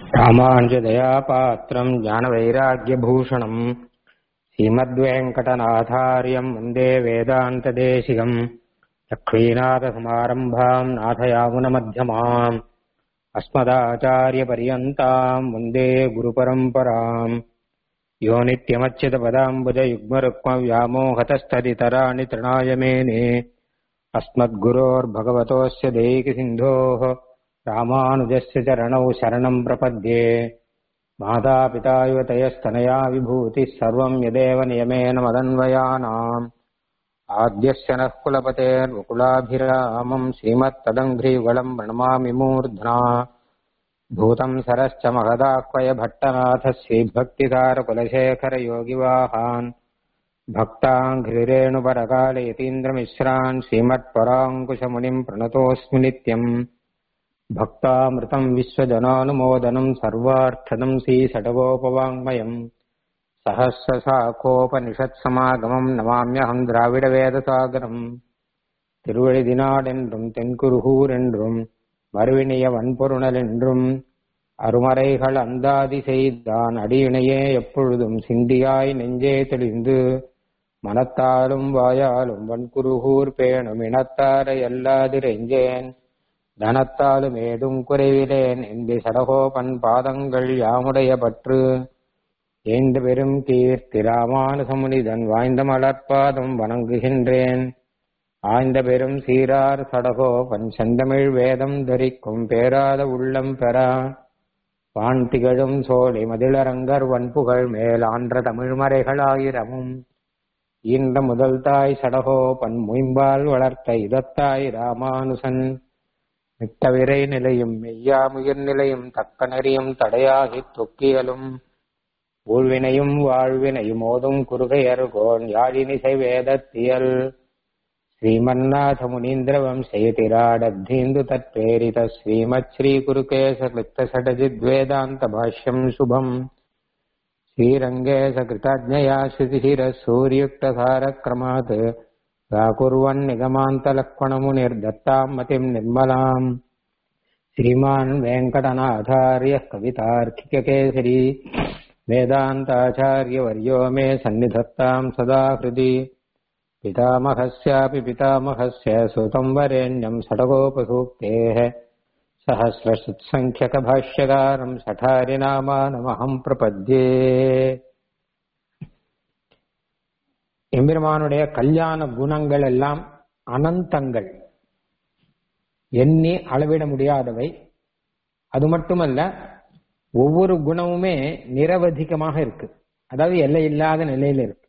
रामाञ्जदयापात्रम् ज्ञानवैराग्यभूषणम् श्रीमद्वेङ्कटनाथार्यम् वन्दे वेदान्तदेशिकम् लक्ष्मीनाथसमारम्भाम् नाथयामुनमध्यमाम् अस्मदाचार्यपर्यन्ताम् वन्दे गुरुपरम्पराम् यो नित्यमच्युतपदाम्बुजयुग्मरुक्मव्यामोहतस्तदितराणि तृणाय मेने अस्मद्गुरोर्भगवतोऽस्य देहिसिन्धोः रामानुजस्य चरणौ शरणम् प्रपद्ये मातापिता युवतयस्तनया विभूतिः सर्वम् यदेव नियमेन मदन्वयानाम् आद्यस्य नः कुलपतेर्वकुलाभिरामम् श्रीमत्तदङ्घ्रियुगलम् प्रणमामि मूर्ध्ना भूतम् सरश्च महदाह्वय भट्टनाथः श्रीभक्तिसारकुलशेखरयोगिवाहान् भक्ताङ्घ्रिरेणुपरकालयतीन्द्रमिश्रान् श्रीमत्पराङ्कुशमुनिम् प्रणतोऽस्मि नित्यम् भक्तामृतम् विश्वजनानुमोदनम् सर्वार्थदम् श्रीषडगोपवाङ्मयम् सहस्रशाखोपनिषत्समागमम् नमाम्यहम् द्राविडवेदसागरम् திருவழிதினாடென்றும் தென்குருகூர் என்றும் மறுவினிய வன்பொருணல் என்றும் அருமறைகள் அந்தாதி செய்தான் அடியினையே எப்பொழுதும் சிந்தியாய் நெஞ்சே தெளிந்து மனத்தாலும் வாயாலும் வன்குருகூர் பேணும் இனத்தாரை அல்லாதிரெஞ்சேன் தனத்தாலும் ஏதும் குறைவிலேன் என்பி சடகோபன் பாதங்கள் யாமுடைய பற்று ஏந்து பெரும் கீர்த்தி ராமானுசமுனிதன் வாய்ந்த மலர்பாதம் வணங்குகின்றேன் ஆய்ந்த பெரும் சீரார் சடகோபன் செந்தமிழ் வேதம் தரிக்கும் பேராத உள்ளம் பெறா வான் திகழும் சோழி மதிலரங்கர் வன்புகழ் மேல் ஆன்ற தமிழ்மறைகளாயிரமும் ஈன்ற முதல் தாய் சடகோபன் முயம்பால் வளர்த்த இதத்தாய் ராமானுசன் மித்தவிரை நிலையும் மெய்யாமுயிர் நிலையும் தக்க நெறியும் தடையாகித் தொக்கியலும் ஊழ்வினையும் வாழ்வினையும் ஓதும் குறுகையர்கோன் யாழினிசை வேதத்தியல் श्रीमन्नाथ मुनीन्द्रवंशयतिराडब्धीन्दु तत्प्रेरित श्रीमत् श्रीकुरुकेशकृत्तषडजिद्वेदान्तभाष्यम् शुभम् श्रीरङ्गे सकृताज्ञया श्रुतिशिरः सूर्युक्तसारक्रमात् व्याकुर्वन्निगमान्तलक्ष्मणमुनिर्दत्ताम् मतिम् निर्मलाम् श्रीमान् वेङ्कटनाथार्यः कवितार्किककेसरी वेदान्ताचार्यवर्यो मे सन्निधत्ताम् सदा हृदि पितामहस्यापि पितामहस्य सुतम् वरेण्यम् षडगोपसूक्तेः सहस्रशुत्सङ्ख्यकभाष्यकारम् सठारिनामानमहम् प्रपद्ये எம்பெருமானுடைய கல்யாண குணங்கள் எல்லாம் அனந்தங்கள் எண்ணி அளவிட முடியாதவை அது மட்டுமல்ல ஒவ்வொரு குணமுமே நிரவதிகமாக இருக்கு அதாவது எல்லை இல்லாத நிலையில இருக்கு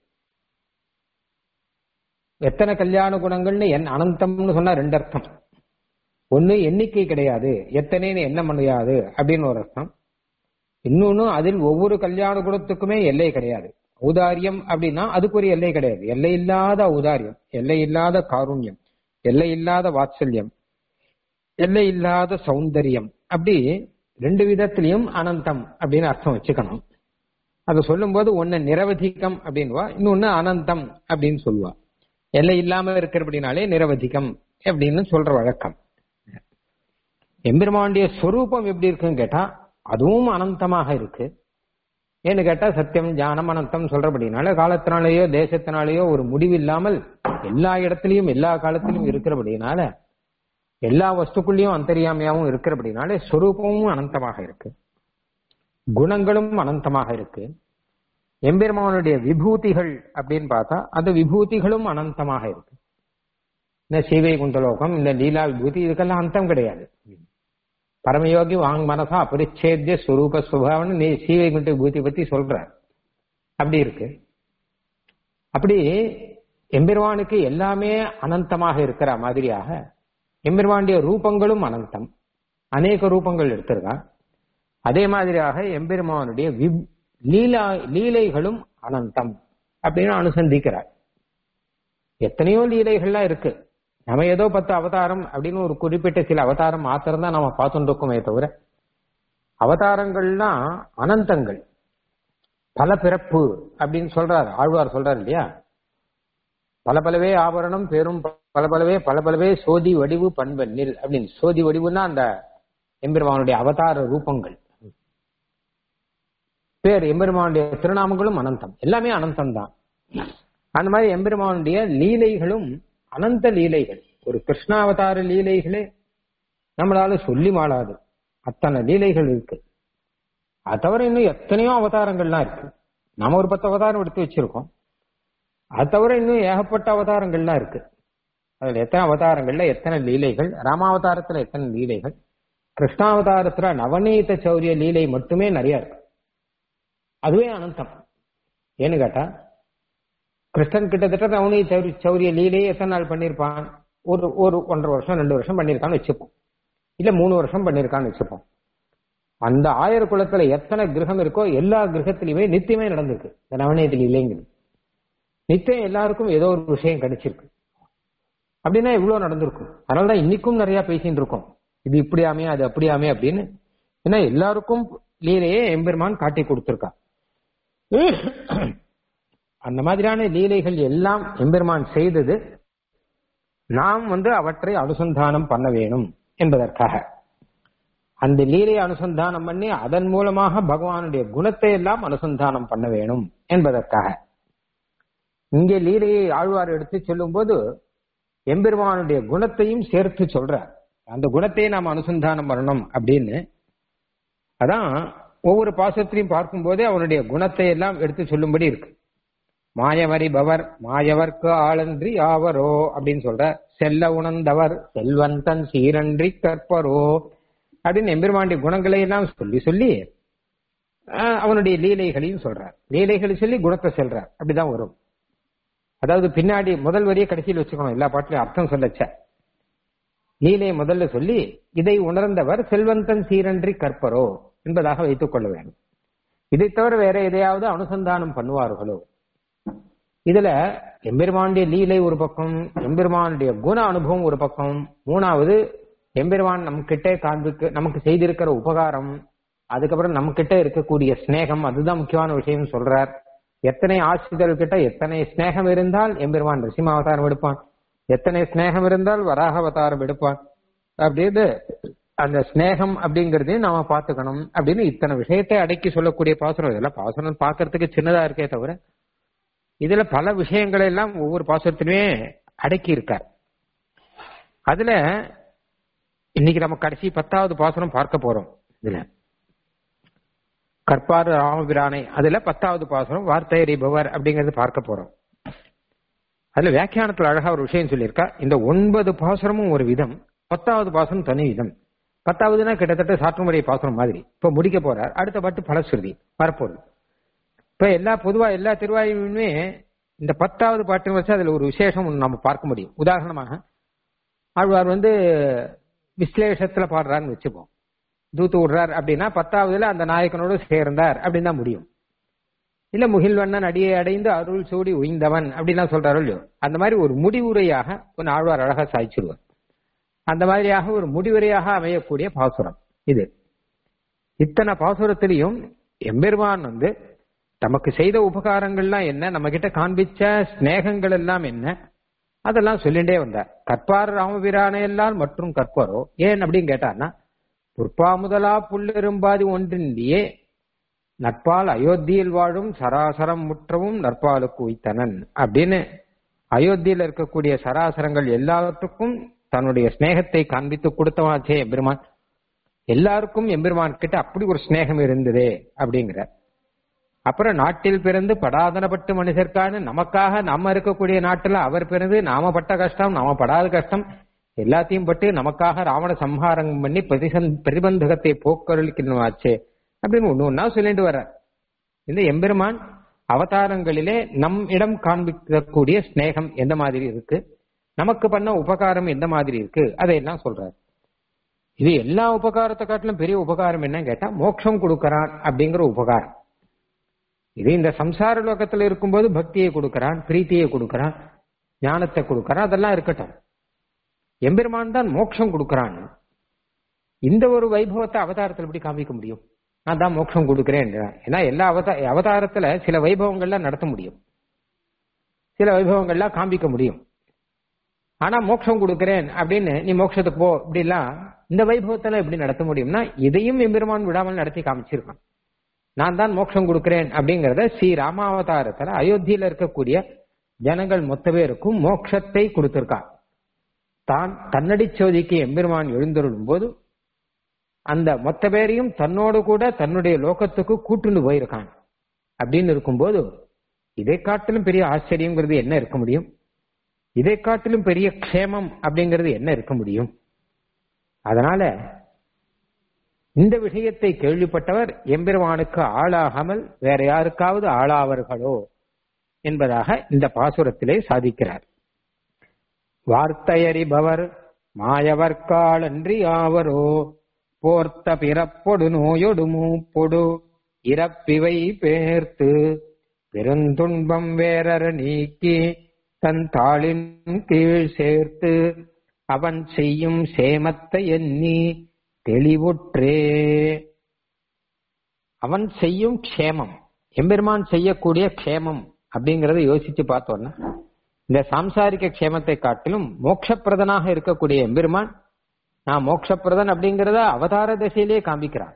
எத்தனை கல்யாண குணங்கள்னு என் அனந்தம்னு சொன்னா ரெண்டு அர்த்தம் ஒன்னு எண்ணிக்கை கிடையாது எத்தனைன்னு எண்ண முடியாது அப்படின்னு ஒரு அர்த்தம் இன்னொன்னு அதில் ஒவ்வொரு கல்யாண குணத்துக்குமே எல்லை கிடையாது ஔதாரியம் அப்படின்னா அதுக்கு ஒரு எல்லை கிடையாது எல்லை இல்லாத ஔதாரியம் எல்லை இல்லாத காருண்யம் எல்லை இல்லாத வாத்சல்யம் எல்லை இல்லாத சௌந்தரியம் அப்படி ரெண்டு விதத்திலையும் அனந்தம் அப்படின்னு அர்த்தம் வச்சுக்கணும் அதை சொல்லும் போது ஒன்னு நிரவதிக்கம் அப்படின்வா இன்னொன்னு அனந்தம் அப்படின்னு சொல்லுவா எல்லை இல்லாம இருக்கிறபடினாலே நிரவதிகம் அப்படின்னு சொல்ற வழக்கம் எம்பெருமாண்டிய ஸ்வரூபம் எப்படி இருக்குன்னு கேட்டா அதுவும் அனந்தமாக இருக்கு ஏன்னு கேட்டா சத்தியம் ஞானம் அனந்தம் சொல்றபடினால காலத்தினாலேயோ தேசத்தினாலேயோ ஒரு முடிவு இல்லாமல் எல்லா இடத்துலயும் எல்லா காலத்திலும் இருக்கிறபடினால எல்லா வஸ்துக்குள்ளேயும் அந்தரியாமையாவும் இருக்கிறபடினாலே ஸ்வரூபமும் அனந்தமாக இருக்கு குணங்களும் அனந்தமாக இருக்கு எம்பெருமானுடைய விபூதிகள் அப்படின்னு பார்த்தா அந்த விபூதிகளும் அனந்தமாக இருக்கு இந்த சீவை குண்டலோகம் இந்த லீலா விபூதி இதுக்கெல்லாம் அந்தம் கிடையாது பரமயோகி வாங் மனசா அபரிச்சேத்திய ஸ்வரூப சுபாவன்னு நீ சீவை குண்ட விபூதி பத்தி சொல்ற அப்படி இருக்கு அப்படி எம்பெருமானுக்கு எல்லாமே அனந்தமாக இருக்கிற மாதிரியாக எம்பெருமானுடைய ரூபங்களும் அனந்தம் அநேக ரூபங்கள் எடுத்திருக்கான் அதே மாதிரியாக எம்பெருமானுடைய லீலா லீலைகளும் அனந்தம் அப்படின்னு அனுசந்திக்கிறார் எத்தனையோ லீலைகள்லாம் இருக்கு நம்ம ஏதோ பத்து அவதாரம் அப்படின்னு ஒரு குறிப்பிட்ட சில அவதாரம் மாத்திரம் தான் நம்ம பார்த்துட்டு இருக்கோமே தவிர அவதாரங்கள்லாம் அனந்தங்கள் பல பிறப்பு அப்படின்னு சொல்றாரு ஆழ்வார் சொல்றாரு இல்லையா பல பலவே ஆபரணம் பெரும் பல பலவே பல பலவே சோதி வடிவு பண்பெண்ணில் அப்படின்னு சோதி வடிவுன்னா அந்த எம்பெருமானுடைய அவதார ரூபங்கள் பேர் எம்பெருமானுடைய திருநாமங்களும் அனந்தம் எல்லாமே அனந்தம் தான் அந்த மாதிரி எம்பெருமானுடைய லீலைகளும் அனந்த லீலைகள் ஒரு கிருஷ்ணாவதார லீலைகளே நம்மளால சொல்லி மாளாது அத்தனை லீலைகள் இருக்கு அது தவிர இன்னும் எத்தனையோ அவதாரங்கள்லாம் இருக்கு நாம ஒரு பத்து அவதாரம் எடுத்து வச்சிருக்கோம் அது தவிர இன்னும் ஏகப்பட்ட அவதாரங்கள்லாம் இருக்கு அதுல எத்தனை அவதாரங்கள்ல எத்தனை லீலைகள் ராமாவதாரத்துல எத்தனை லீலைகள் கிருஷ்ணாவதாரத்துல நவநீத சௌரிய லீலை மட்டுமே நிறைய இருக்கு அதுவே அனந்தம் ஏன்னு கேட்டா கிருஷ்ணன் கிட்டத்தட்ட நவநீத சௌரிய சௌரிய லீலையை எத்தனை நாள் பண்ணியிருப்பான் ஒரு ஒரு ஒன்றரை வருஷம் ரெண்டு வருஷம் பண்ணியிருக்கான்னு வச்சுப்போம் இல்ல மூணு வருஷம் பண்ணியிருக்கான்னு வச்சுப்போம் அந்த ஆயிர குலத்துல எத்தனை கிரகம் இருக்கோ எல்லா கிரகத்திலுமே நித்தியமே நடந்திருக்கு இந்த நவநீத லீலைங்கிறது நித்தியம் எல்லாருக்கும் ஏதோ ஒரு விஷயம் கிடைச்சிருக்கு அப்படின்னா இவ்வளவு நடந்திருக்கும் அதனாலதான் இன்னைக்கும் நிறைய பேசிட்டு இருக்கோம் இது இப்படியாமே அது அப்படியாமே அப்படின்னு ஏன்னா எல்லாருக்கும் லீலையே எம்பெருமான் காட்டி கொடுத்திருக்கா அந்த மாதிரியான லீலைகள் எல்லாம் எம்பெருமான் செய்தது நாம் வந்து அவற்றை அனுசந்தானம் பண்ண வேணும் என்பதற்காக அந்த லீலையை அனுசந்தானம் பண்ணி அதன் மூலமாக பகவானுடைய குணத்தை எல்லாம் அனுசந்தானம் பண்ண வேணும் என்பதற்காக இங்கே லீலையை ஆழ்வார் எடுத்து சொல்லும் போது எம்பெருமானுடைய குணத்தையும் சேர்த்து சொல்றார் அந்த குணத்தையே நாம் அனுசந்தானம் பண்ணணும் அப்படின்னு அதான் ஒவ்வொரு பாசத்திலையும் பார்க்கும்போதே அவனுடைய குணத்தை எல்லாம் எடுத்து சொல்லும்படி இருக்கு மாயவரி பவர் மாயவர்க்கு ஆளன்றி ஆவரோ அப்படின்னு சொல்ற செல்ல உணர்ந்தவர் செல்வந்தன் சீரன்றி கற்பரோ அப்படின்னு எம்பெருமானுடைய குணங்களை எல்லாம் சொல்லி சொல்லி அவனுடைய லீலைகளையும் சொல்றார் லீலைகளை சொல்லி குணத்தை சொல்றார் அப்படிதான் வரும் அதாவது பின்னாடி முதல் வரியை கடைசியில் வச்சுக்கணும் எல்லா பாட்டிலையும் அர்த்தம் சொல்லச்ச லீலையை முதல்ல சொல்லி இதை உணர்ந்தவர் செல்வந்தன் சீரன்றி கற்பரோ என்பதாக வைத்துக் கொள்ள வேண்டும் இதை தவிர வேற எதையாவது அனுசந்தானம் பண்ணுவார்களோ இதுல எம்பெருமானுடைய லீலை ஒரு பக்கம் எம்பெருமானுடைய குண அனுபவம் ஒரு பக்கம் மூணாவது எம்பெருமான் நம்ம கிட்டே காண்பிக்க நமக்கு செய்திருக்கிற உபகாரம் அதுக்கப்புறம் நம்ம கிட்ட இருக்கக்கூடிய ஸ்னேகம் அதுதான் முக்கியமான விஷயம் சொல்றார் எத்தனை ஆசிரியர்கள் கிட்ட எத்தனை ஸ்னேகம் இருந்தால் எம்பெருமான் ரிசிம அவதாரம் எடுப்பான் எத்தனை ஸ்னேகம் இருந்தால் வராக அவதாரம் எடுப்பான் அப்படின்னு அந்த ஸ்னேகம் அப்படிங்கறதையும் நாம பாத்துக்கணும் அப்படின்னு இத்தனை விஷயத்தை அடக்கி சொல்லக்கூடிய பாசுரம் இதெல்லாம் பாசுரம் பாக்குறதுக்கு சின்னதா இருக்கே தவிர இதுல பல விஷயங்களை எல்லாம் ஒவ்வொரு பாசுரத்திலுமே அடக்கி இருக்கார் அதுல இன்னைக்கு நம்ம கடைசி பத்தாவது பாசுரம் பார்க்க போறோம் இதுல கற்பாறு ராமபிரானை அதுல பத்தாவது பாசுரம் வார்த்தை அறிபவர் அப்படிங்கறது பார்க்க போறோம் அதுல வியாக்கியானத்துல அழகா ஒரு விஷயம் சொல்லியிருக்கா இந்த ஒன்பது பாசுரமும் ஒரு விதம் பத்தாவது பாசுரம் தனி விதம் பத்தாவதுனா கிட்டத்தட்ட சாற்றுமுறை பாசுரம் மாதிரி இப்ப முடிக்க போறார் அடுத்த பாட்டு பலஸ்ருதி வரப்போகுது இப்ப எல்லா பொதுவா எல்லா திருவாயுமே இந்த பத்தாவது பாட்டு வச்சு அதுல ஒரு விசேஷம் ஒண்ணு நம்ம பார்க்க முடியும் உதாரணமாக ஆழ்வார் வந்து விஸ்லேஷத்துல பாடுறாருன்னு வச்சுப்போம் தூத்து விடுறார் அப்படின்னா பத்தாவதுல அந்த நாயக்கனோடு சேர்ந்தார் அப்படின்னு தான் முடியும் இல்ல முகில்வண்ணன் அடியை அடைந்து அருள் சூடி உய்ந்தவன் அப்படின்லாம் சொல்றாரு இல்லையோ அந்த மாதிரி ஒரு முடிவுரையாக ஒன்னு ஆழ்வார் அழகா சாய்ச்சிடுவார் அந்த மாதிரியாக ஒரு முடிவுரையாக அமையக்கூடிய பாசுரம் இது இத்தனை பாசுரத்திலையும் எம்பெருமான் வந்து நமக்கு செய்த உபகாரங்கள்லாம் என்ன நம்ம கிட்ட காண்பிச்ச ஸ்நேகங்கள் எல்லாம் என்ன அதெல்லாம் சொல்லிண்டே வந்தார் கற்பார் ராமபிரானை எல்லாம் மற்றும் கற்பரோ ஏன் அப்படின்னு கேட்டார்னா புற்பா முதலா புல்லெரும்பாதி ஒன்றின்றியே நட்பால் அயோத்தியில் வாழும் சராசரம் முற்றவும் நற்பாலுக்கு உய்த்தனன் அப்படின்னு அயோத்தியில் இருக்கக்கூடிய சராசரங்கள் எல்லாத்துக்கும் தன்னுடைய ஸ்நேகத்தை காண்பித்து கொடுத்தவாச்சே எம்பெருமான் எல்லாருக்கும் எம்பெருமான் கிட்ட அப்படி ஒரு ஸ்நேகம் இருந்ததே அப்படிங்கிற அப்புறம் நாட்டில் பிறந்து படாதனப்பட்டு மனுஷருக்கான நமக்காக நம்ம இருக்கக்கூடிய நாட்டுல அவர் பிறந்து நாம பட்ட கஷ்டம் நாம படாத கஷ்டம் எல்லாத்தையும் பட்டு நமக்காக ராவண சம்ஹாரம் பண்ணி பிரதிசந் பிரதிபந்தகத்தை போக்கருளிக்கணுமாச்சே அப்படின்னு ஒண்ணு ஒன்னா சொல்லிட்டு வர்ற இந்த எம்பெருமான் அவதாரங்களிலே நம் இடம் காண்பிக்கக்கூடிய ஸ்நேகம் எந்த மாதிரி இருக்கு நமக்கு பண்ண உபகாரம் எந்த மாதிரி இருக்கு அதையெல்லாம் சொல்றாரு இது எல்லா உபகாரத்தை காட்டிலும் பெரிய உபகாரம் என்னன்னு கேட்டா மோட்சம் கொடுக்கறான் அப்படிங்கிற உபகாரம் இது இந்த சம்சார லோகத்துல இருக்கும்போது பக்தியை கொடுக்கறான் பிரீத்தியை கொடுக்கறான் ஞானத்தை கொடுக்கறான் அதெல்லாம் இருக்கட்டும் எம்பெருமான் தான் மோட்சம் கொடுக்கறான் இந்த ஒரு வைபவத்தை அவதாரத்தில் எப்படி காமிக்க முடியும் நான் தான் மோட்சம் கொடுக்கிறேன் ஏன்னா எல்லா அவதா அவதாரத்துல சில வைபவங்கள்லாம் நடத்த முடியும் சில வைபவங்கள்லாம் காண்பிக்க முடியும் ஆனா மோட்சம் கொடுக்கிறேன் அப்படின்னு நீ மோட்சத்துக்கு போ இப்படிலாம் இந்த வைபவத்துல எப்படி நடத்த முடியும்னா இதையும் எம்பெருமான் விடாமல் நடத்தி காமிச்சிருக்கான் நான் தான் மோட்சம் கொடுக்கிறேன் அப்படிங்கறத ஸ்ரீ ராமாவதாரத்துல அயோத்தியில இருக்கக்கூடிய ஜனங்கள் மொத்த பேருக்கும் மோட்சத்தை கொடுத்திருக்கான் தான் தன்னடி சோதிக்கு எம்பெருமான் எழுந்தருளும் போது அந்த மொத்த பேரையும் தன்னோடு கூட தன்னுடைய லோகத்துக்கு கூட்டுண்டு போயிருக்கான் அப்படின்னு இருக்கும்போது இதை காட்டிலும் பெரிய ஆச்சரியங்கிறது என்ன இருக்க முடியும் இதை காட்டிலும் பெரிய க்ஷேமம் அப்படிங்கிறது என்ன இருக்க முடியும் அதனால இந்த விஷயத்தை கேள்விப்பட்டவர் எம்பெருமானுக்கு ஆளாகாமல் வேற யாருக்காவது ஆளாவார்களோ என்பதாக இந்த பாசுரத்திலே சாதிக்கிறார் வார்த்தையறிபவர் மாயவர்காலன்றி ஆவரோ போர்த்த பிறப்பொடு நோயொடு மூப்பொடு இறப்பிவை பேர்த்து பெருந்துன்பம் வேறற நீக்கி தன் தாளின் கீழ் சேர்த்து அவன் செய்யும் சேமத்தை எண்ணி தெளிவுற்றே அவன் செய்யும் க்ஷேமம் எம்பெருமான் செய்யக்கூடிய க்ஷேமம் அப்படிங்கறத யோசிச்சு பார்த்தோம்னா இந்த சாம்சாரிக க்ஷேமத்தை காட்டிலும் மோட்சப்பிரதனாக இருக்கக்கூடிய எம்பெருமான் நான் மோட்சப்பிரதன் அப்படிங்கறத அவதார திசையிலேயே காண்பிக்கிறார்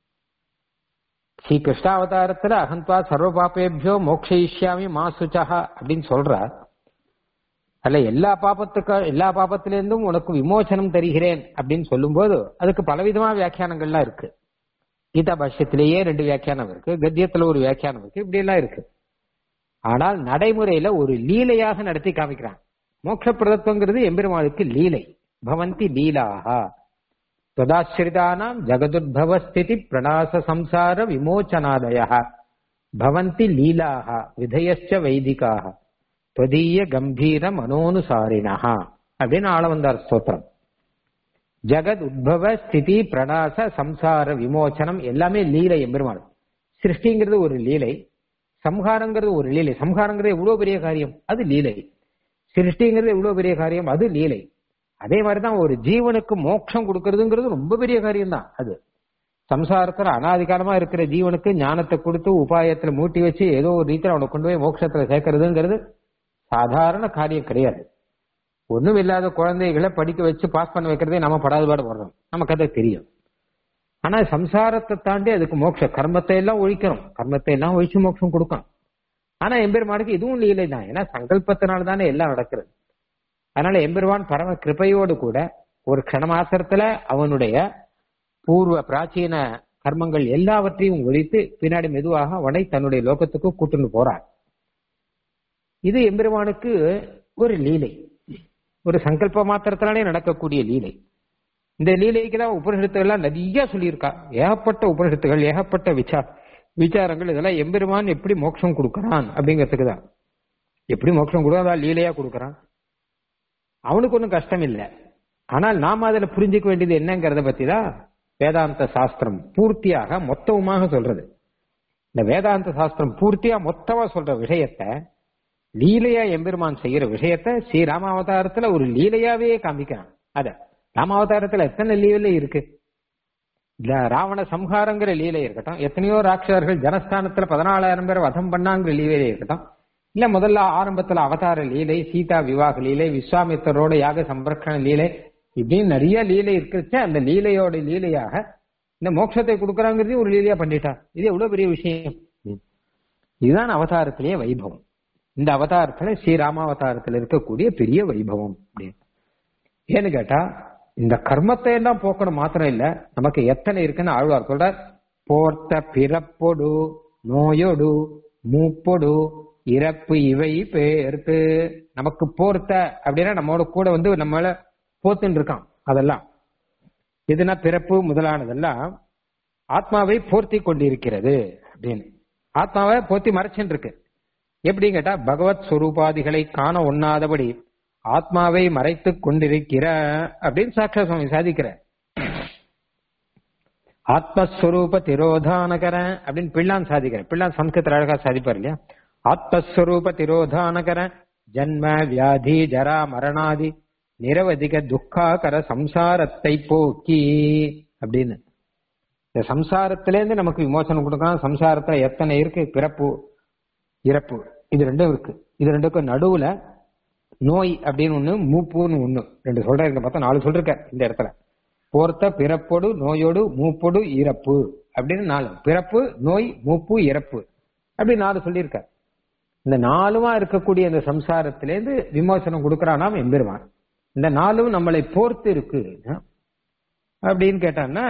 ஸ்ரீ கிருஷ்ணாவதாரத்துல அகந்த்வா சர்வ பாப்பேபியோ மோக்ஷயிஷ்யாமி மா சுச்சா அப்படின்னு சொல்றார் அல்ல எல்லா பாபத்துக்கு எல்லா பாபத்திலிருந்தும் உனக்கு விமோசனம் தருகிறேன் அப்படின்னு சொல்லும்போது அதுக்கு பலவிதமான வியாக்கியானங்கள்லாம் இருக்கு கீதா பாஷ்யத்திலேயே ரெண்டு வியாக்கியானம் இருக்கு கத்தியத்துல ஒரு வியாக்கியானம் இருக்கு இப்படி எல்லாம் இருக்கு ஆனால் நடைமுறையில ஒரு லீலையாக நடத்தி காமிக்கிறான் மோட்சப்பிரதத்துவங்கிறது எம்பெருமாளுக்கு லீலை பவந்தி லீலாகா त्वदाश्रितानाम् जगदुद्भवस्थिति प्रणास संसार विमोचनादयः भवन्ति लीलाः विधयश्च வைதிகாக त्वदीय கம்பீர மனோனுசாரிணः அப்படின்னு ஆளவந்தார் ஸ்தோத்திரம் ஜகத் உத்பவ ஸ்திதி பிரணாச சம்சார விமோச்சனம் எல்லாமே லீலை எம்பெருமாள் சிருஷ்டிங்கிறது ஒரு லீலை சம்ஹாரங்கிறது ஒரு லீலை சம்ஹாரங்கிறது எவ்வளவு பெரிய காரியம் அது லீலை சிருஷ்டிங்கிறது எவ்வளவு பெரிய காரியம் அது லீலை அதே மாதிரிதான் ஒரு ஜீவனுக்கு மோட்சம் கொடுக்கறதுங்கிறது ரொம்ப பெரிய காரியம் தான் அது சம்சாரத்துல அனாதிகாலமா இருக்கிற ஜீவனுக்கு ஞானத்தை கொடுத்து உபாயத்துல மூட்டி வச்சு ஏதோ ஒரு ரீதியில் அவனை கொண்டு போய் மோட்சத்துல சேர்க்கறதுங்கிறது சாதாரண காரியம் கிடையாது ஒண்ணும் இல்லாத குழந்தைகளை படிக்க வச்சு பாஸ் பண்ண வைக்கிறதே நம்ம படாத பாடு வர்றோம் நமக்கு அதை தெரியும் ஆனா சம்சாரத்தை தாண்டி அதுக்கு மோட்ச கர்மத்தை எல்லாம் ஒழிக்கிறோம் கர்மத்தை எல்லாம் ஒழிச்சு மோட்சம் கொடுக்கணும் ஆனா எம்பெருமானுக்கு இதுவும் லீலை தான் ஏன்னா சங்கல்பத்தினால தானே எல்லாம் நடக்கிறது அதனால எம்பெருமான் பரம கிருபையோடு கூட ஒரு க்ஷணமாத்திரத்துல அவனுடைய பூர்வ பிராச்சீன கர்மங்கள் எல்லாவற்றையும் ஒழித்து பின்னாடி மெதுவாக அவனை தன்னுடைய லோகத்துக்கு கூட்டுன்னு போறார் இது எம்பெருமானுக்கு ஒரு லீலை ஒரு சங்கல்ப மாத்திரத்தினாலே நடக்கக்கூடிய லீலை இந்த லீலைக்கு தான் உபனிஷத்துகள் எல்லாம் நிறைய சொல்லியிருக்கா ஏகப்பட்ட உபனிஷத்துகள் ஏகப்பட்ட விசா விசாரங்கள் இதெல்லாம் எம்பெருமான் எப்படி மோட்சம் கொடுக்கறான் அப்படிங்கிறதுக்கு தான் எப்படி மோட்சம் கொடுக்கறான் லீலையா கொடுக்கறான் அவனுக்கு ஒன்றும் கஷ்டம் இல்லை ஆனால் நாம அதுல புரிஞ்சுக்க வேண்டியது என்னங்கிறத பத்தி தான் வேதாந்த சாஸ்திரம் பூர்த்தியாக மொத்தமாக சொல்றது இந்த வேதாந்த சாஸ்திரம் பூர்த்தியா மொத்தமா சொல்ற விஷயத்த லீலையா எம்பெருமான் செய்யற விஷயத்த ஸ்ரீ ராமாவதாரத்துல ஒரு லீலையாவே காமிக்கிறான் அத ராமாவதாரத்துல எத்தனை லீலை இருக்கு இல்ல ராவண சம்ஹாரங்கிற லீலை இருக்கட்டும் எத்தனையோ ராட்சசர்கள் ஜனஸ்தானத்துல பதினாலாயிரம் பேர் வதம் பண்ணாங்கிற லீலை இருக்கட்டும் இல்ல முதல்ல ஆரம்பத்துல அவதார லீலை சீதா விவாக லீலை விஸ்வாமித்தரோட யாக சம்பரக்கண லீலை இப்படின்னு நிறைய லீலை இருக்கிறச்சு அந்த லீலையோட லீலையாக இந்த மோட்சத்தை கொடுக்கறாங்கிறதையும் ஒரு லீலையா பண்ணிட்டா இது எவ்வளவு பெரிய விஷயம் இதுதான் அவதாரத்திலேயே வைபவம் இந்த அவதாரத்துல ஸ்ரீராமாவதாரத்துல இருக்கக்கூடிய பெரிய வைபவம் அப்படின்னு ஏன்னு கேட்டா இந்த கர்மத்தை எல்லாம் போக்கணும் மாத்திரம் இல்ல நமக்கு எத்தனை இருக்குன்னு ஆழ்வார் சொல்றார் போர்த்த பிறப்பொடு நோயொடு மூப்பொடு இறப்பு இவை பேர்த்து நமக்கு போர்த்த அப்படின்னா நம்மோட கூட வந்து நம்மள போத்துன்னு இருக்கான் அதெல்லாம் எதுனா பிறப்பு முதலானதெல்லாம் ஆத்மாவை போர்த்தி கொண்டிருக்கிறது அப்படின்னு ஆத்மாவை போர்த்தி மறைச்சுன்னு இருக்கு எப்படின்னு கேட்டா பகவத் ஸ்வரூபாதிகளை காண ஒண்ணாதபடி ஆத்மாவை மறைத்து கொண்டிருக்கிற அப்படின்னு சாட்சா சுவாமி சாதிக்கிற ஆத்மஸ்வரூப திரோதானகர அப்படின்னு பிள்ளான் சாதிக்கிற பிள்ளான் சம்ஸ்கிருத அழகா சாதிப்பார் இல்லையா ஆத்மஸ்வரூப திரோதானகர ஜன்ம வியாதி ஜரா மரணாதி நிரவதிக துக்காகர சம்சாரத்தை போக்கி அப்படின்னு இந்த சம்சாரத்திலேருந்து நமக்கு விமோசனம் கொடுக்கலாம் சம்சாரத்துல எத்தனை இருக்கு பிறப்பு இறப்பு இது ரெண்டும் இருக்கு இது ரெண்டுக்கும் நடுவுல நோய் அப்படின்னு ஒண்ணு மூப்புன்னு ஒண்ணு ரெண்டு சொல்றேன் பார்த்தா நாலு சொல்லிருக்க இந்த இடத்துல போர்த்த பிறப்போடு நோயோடு மூப்போடு இறப்பு அப்படின்னு நாலு பிறப்பு நோய் மூப்பு இறப்பு அப்படி நாலு சொல்லியிருக்கார் இந்த நாலுமா இருக்கக்கூடிய இந்த சம்சாரத்திலேருந்து விமோசனம் கொடுக்கறானாம் எம்பெருமான் இந்த நாலும் நம்மளை போர்த்து இருக்கு அப்படின்னு கேட்டான்னா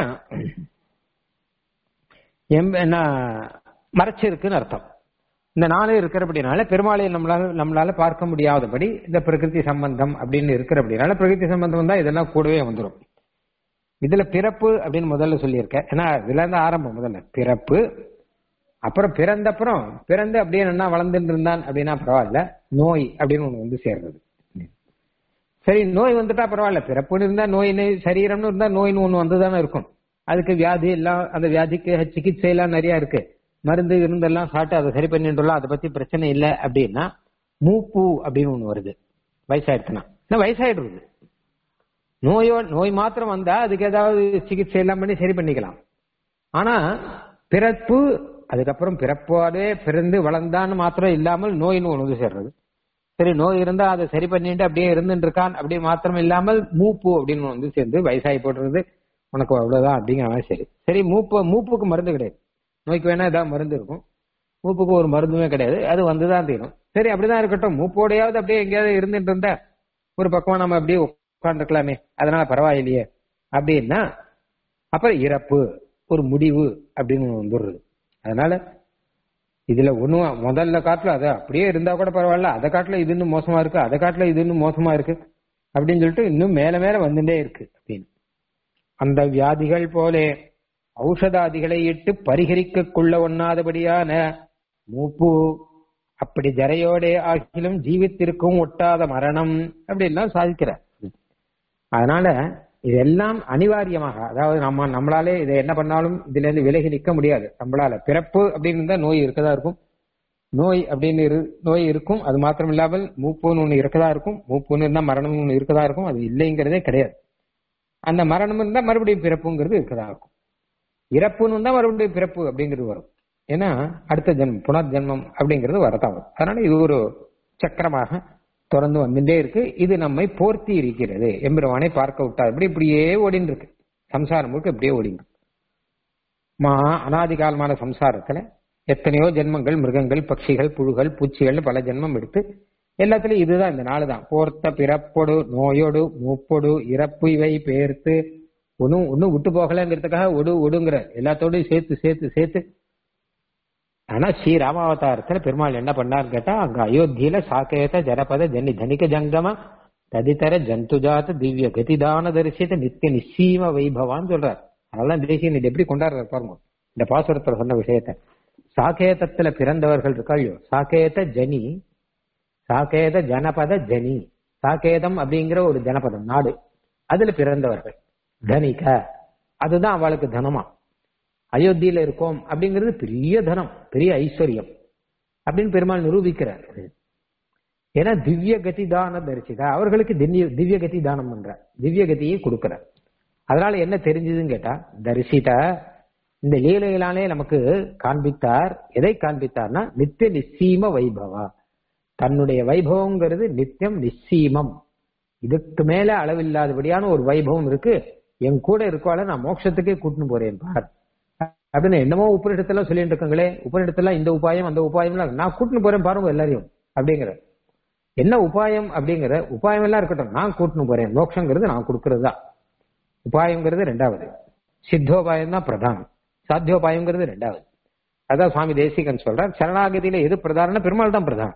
எம் என்ன மறைச்சிருக்குன்னு அர்த்தம் இந்த நாளே இருக்கிறபடினால பெருமாளை நம்மளால நம்மளால பார்க்க முடியாதபடி இந்த பிரகிருதி சம்பந்தம் அப்படின்னு இருக்கிறபடினால பிரகிருதி சம்பந்தம் தான் இதெல்லாம் கூடவே வந்துடும் இதுல பிறப்பு அப்படின்னு முதல்ல சொல்லியிருக்கேன் ஏன்னா இதுல இருந்து ஆரம்பம் முதல்ல பிறப்பு அப்புறம் பிறந்த அப்புறம் பிறந்து அப்படியே என்ன வளர்ந்துட்டு இருந்தான் அப்படின்னா பரவாயில்ல நோய் அப்படின்னு ஒண்ணு வந்து சேர்றது சரி நோய் வந்துட்டா பரவாயில்ல பிறப்புன்னு இருந்தா நோயின்னு சரீரம்னு இருந்தா நோயின்னு ஒண்ணு வந்துதானே இருக்கும் அதுக்கு வியாதி எல்லாம் அந்த வியாதிக்கு சிகிச்சை எல்லாம் நிறைய இருக்கு மருந்து இருந்தெல்லாம் சாப்பிட்டு அதை சரி பண்ணிட்டுலாம் அதை பத்தி பிரச்சனை இல்லை அப்படின்னா மூப்பு அப்படின்னு ஒண்ணு வருது வயசாயிடுச்சுன்னா இல்லை வயசாயிடுறது நோயோ நோய் மாத்திரம் வந்தா அதுக்கு ஏதாவது சிகிச்சை எல்லாம் பண்ணி சரி பண்ணிக்கலாம் ஆனா பிறப்பு அதுக்கப்புறம் பிறப்போடே பிறந்து வளர்ந்தான்னு மாத்திரம் இல்லாமல் நோயின்னு ஒன்று வந்து சேர்றது சரி நோய் இருந்தா அதை சரி பண்ணிட்டு அப்படியே இருந்துட்டு இருக்கான் அப்படி மாத்திரம் இல்லாமல் மூப்பு அப்படின்னு வந்து சேர்ந்து வயசாகி போடுறது உனக்கு அவ்வளவுதான் அப்படிங்கிற மாதிரி சரி சரி மூப்பு மூப்புக்கு மருந்து கிடையாது நோய்க்கு வேணா ஏதாவது மருந்து இருக்கும் மூப்புக்கு ஒரு மருந்துமே கிடையாது அது வந்துதான் தீரும் சரி அப்படிதான் இருக்கட்டும் மூப்போடையாவது அப்படியே எங்கேயாவது இருந்துட்டு இருந்தா ஒரு பக்கம் நம்ம அப்படியே உட்காந்துருக்கலாமே அதனால பரவாயில்லையே அப்படின்னா அப்புறம் இறப்பு ஒரு முடிவு அப்படின்னு ஒண்ணு வந்துடுறது அதனால இதுல ஒண்ணு முதல்ல காட்டுல அது அப்படியே இருந்தா கூட பரவாயில்ல அதை காட்டுல இது இன்னும் மோசமா இருக்கு அதை காட்டுல இது இன்னும் மோசமா இருக்கு அப்படின்னு சொல்லிட்டு இன்னும் மேல மேல வந்துட்டே இருக்கு அப்படின்னு அந்த வியாதிகள் போலே ஔஷதாதிகளை இட்டு பரிகரிக்க கொள்ள ஒண்ணாதபடியான மூப்பு அப்படி ஜரையோடே ஆகிலும் ஜீவித்திருக்கும் ஒட்டாத மரணம் அப்படின்லாம் சாதிக்கிறார் அதனால இதெல்லாம் அனிவாரியமாக அதாவது நம்ம நம்மளாலே இதை என்ன பண்ணாலும் இதுல இருந்து விலகி நிற்க முடியாது நம்மளால பிறப்பு அப்படின்னு இருந்தா நோய் இருக்கதா இருக்கும் நோய் அப்படின்னு இரு நோய் இருக்கும் அது மாத்திரம் இல்லாமல் மூப்புன்னு ஒண்ணு இருக்கதா இருக்கும் மூப்புன்னு இருந்தா மரணம் ஒண்ணு இருக்கதா இருக்கும் அது இல்லைங்கிறதே கிடையாது அந்த மரணம் இருந்தா மறுபடியும் பிறப்புங்கிறது இருக்கதா இருக்கும் இறப்புன்னு இருந்தா மறுபடியும் பிறப்பு அப்படிங்கிறது வரும் ஏன்னா அடுத்த ஜென்மம் புனர்ஜென்மம் அப்படிங்கிறது வரதான் வரும் அதனால இது ஒரு சக்கரமாக தொடர்ந்து வந்துட்டே இருக்கு இது நம்மை போர்த்தி இருக்கிறது எம்பெருமானை பார்க்க விட்டா இப்படி இப்படியே ஓடின்னு இருக்கு சம்சாரம் முழுக்க இப்படியே ஓடிங்க மா அனாதி காலமான சம்சாரத்துல எத்தனையோ ஜென்மங்கள் மிருகங்கள் பட்சிகள் புழுகள் பூச்சிகள் பல ஜென்மம் எடுத்து எல்லாத்துலயும் இதுதான் இந்த நாள் தான் போர்த்த பிறப்பொடு நோயோடு மூப்பொடு இறப்பு இவை பேர்த்து ஒன்னும் ஒன்னும் விட்டு போகலங்கிறதுக்காக ஒடு ஒடுங்கிற எல்லாத்தோடையும் சேர்த்து சேர்த்து சேர்த்து ஆனா ஸ்ரீ ராமாவதாரத்துல பெருமாள் என்ன பண்ணார்னு கேட்டா அங்க அயோத்தியில சாக்கேத ஜனபத ஜனி தனிக ஜங்கம ததிதர ஜந்துஜாத திவ்ய கதிதான தரிசித்த நித்திய நிச்சீம வைபவான்னு சொல்றார் அதெல்லாம் தேசிய இது எப்படி கொண்டாடுறாரு பாருங்க இந்த பாசுரத்துல சொன்ன விஷயத்த சாக்கேதத்துல பிறந்தவர்கள் இருக்காளியோ சாக்கேத ஜனி சாக்கேத ஜனபத ஜனி சாக்கேதம் அப்படிங்கிற ஒரு ஜனபதம் நாடு அதுல பிறந்தவர்கள் தனிக அதுதான் அவளுக்கு தனமா அயோத்தியில இருக்கோம் அப்படிங்கிறது பெரிய தனம் பெரிய ஐஸ்வர்யம் அப்படின்னு பெருமாள் நிரூபிக்கிறார் ஏன்னா திவ்ய கதி தான தரிசிதா அவர்களுக்கு திவ்ய திவ்ய கதி தானம் பண்றார் திவ்ய கதியை கொடுக்கிறார் அதனால என்ன தெரிஞ்சதுன்னு கேட்டா தரிசிதா இந்த லீலையிலானே நமக்கு காண்பித்தார் எதை காண்பித்தார்னா நித்திய நிச்சீம வைபவா தன்னுடைய வைபவங்கிறது நித்தியம் நிச்சீமம் இதுக்கு மேல அளவில்லாதபடியான ஒரு வைபவம் இருக்கு என் கூட இருக்கவால நான் மோட்சத்துக்கே கூட்டின்னு போறேன் பார் அப்படின்னு என்னமோ உபரிடத்தெல்லாம் சொல்லிட்டு இருக்காங்களே உபரிடத்தெல்லாம் இந்த உபாயம் அந்த உபாயம் நான் கூட்டின்னு போறேன் பாருங்க எல்லாரையும் அப்படிங்கிற என்ன உபாயம் அப்படிங்கிற உபாயம் எல்லாம் இருக்கட்டும் நான் கூட்டின்னு போறேன் மோட்சங்கிறது நான் கொடுக்கறது தான் உபாயங்கிறது ரெண்டாவது சித்தோபாயம் தான் பிரதானம் சாத்தியோபாயங்கிறது ரெண்டாவது அதான் சுவாமி தேசிகன் சொல்றார் சரணாகதியில எது பிரதானம் பெருமாள் தான் பிரதானம்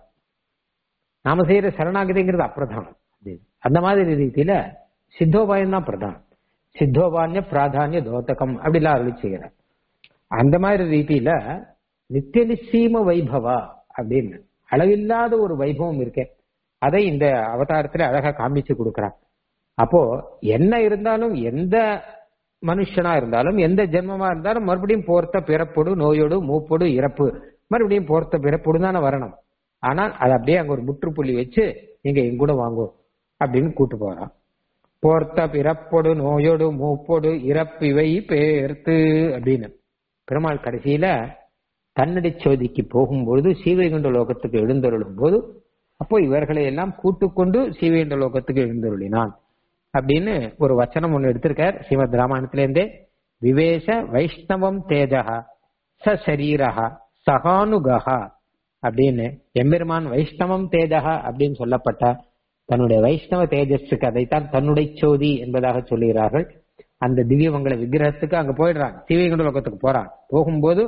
நாம செய்யற சரணாகதிங்கிறது அப்பிரதானம் அந்த மாதிரி ரீதியில சித்தோபாயம் தான் பிரதானம் சித்தோபான்ய பிராதானிய தோத்தகம் அப்படிலாம் அருளி செய்கிறார் அந்த மாதிரி ரீதியில நித்திய நிச்சீம வைபவா அப்படின்னு அளவில்லாத ஒரு வைபவம் இருக்கேன் அதை இந்த அவதாரத்துல அழகா காமிச்சு கொடுக்கிறார் அப்போ என்ன இருந்தாலும் எந்த மனுஷனா இருந்தாலும் எந்த ஜென்மமா இருந்தாலும் மறுபடியும் போர்த்த பிறப்போடு நோயோடு மூப்போடு இறப்பு மறுபடியும் போர்த்த பிறப்போடு தானே வரணும் ஆனால் அது அப்படியே அங்க ஒரு முற்றுப்புள்ளி வச்சு நீங்க எங்கூட வாங்கும் அப்படின்னு கூட்டு போறான் போர்த்த பிறப்பொடு நோயோடு மூப்பொடு இறப்பிவை பேர்த்து அப்படின்னு பெருமாள் கடைசியில தன்னடி சோதிக்கு போகும்பொழுது சீவைகுண்ட லோகத்துக்கு எழுந்தருளும் போது அப்போ இவர்களை எல்லாம் கூட்டுக்கொண்டு சீவைகுண்ட லோகத்துக்கு எழுந்தருளினான் அப்படின்னு ஒரு வச்சனம் ஒண்ணு எடுத்திருக்கார் ஸ்ரீமத் ராமாயணத்திலேருந்தே விவேஷ வைஷ்ணவம் தேஜக ச சரீரஹ சகானுகஹா அப்படின்னு எம்பெருமான் வைஷ்ணவம் தேஜக அப்படின்னு சொல்லப்பட்ட தன்னுடைய வைஷ்ணவ தேஜஸுக்கு அதைத்தான் தன்னுடைய சோதி என்பதாக சொல்லுகிறார்கள் அந்த திவ்யமங்கல விக்கிரகத்துக்கு அங்க போயிடுறான் சிவகுண்ட லோகத்துக்கு போறான் போகும்போது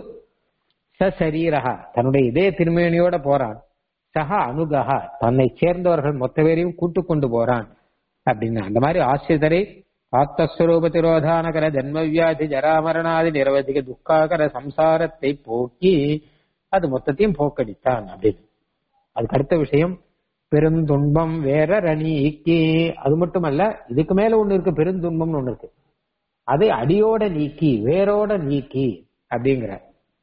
ச சரீரகா தன்னுடைய இதே திருமேனியோட போறான் சக அனுகஹா தன்னை சேர்ந்தவர்கள் மொத்த பேரையும் கூட்டு கொண்டு போறான் அப்படின்னு அந்த மாதிரி ஆசிரியரை ஆத்மஸ்வரூப திரோதானகர ஜன்மவியாதி ஜராமரணாதி நிரவதிக துக்காகர சம்சாரத்தை போக்கி அது மொத்தத்தையும் போக்கடித்தான் அப்படின்னு அதுக்கு அடுத்த விஷயம் பெருந்துன்பம் வேற நீக்கி அது மட்டுமல்ல இதுக்கு மேல ஒண்ணு இருக்கு பெருந்துன்பம்னு ஒண்ணு இருக்கு அதை அடியோட நீக்கி வேரோட நீக்கி அப்படிங்கிற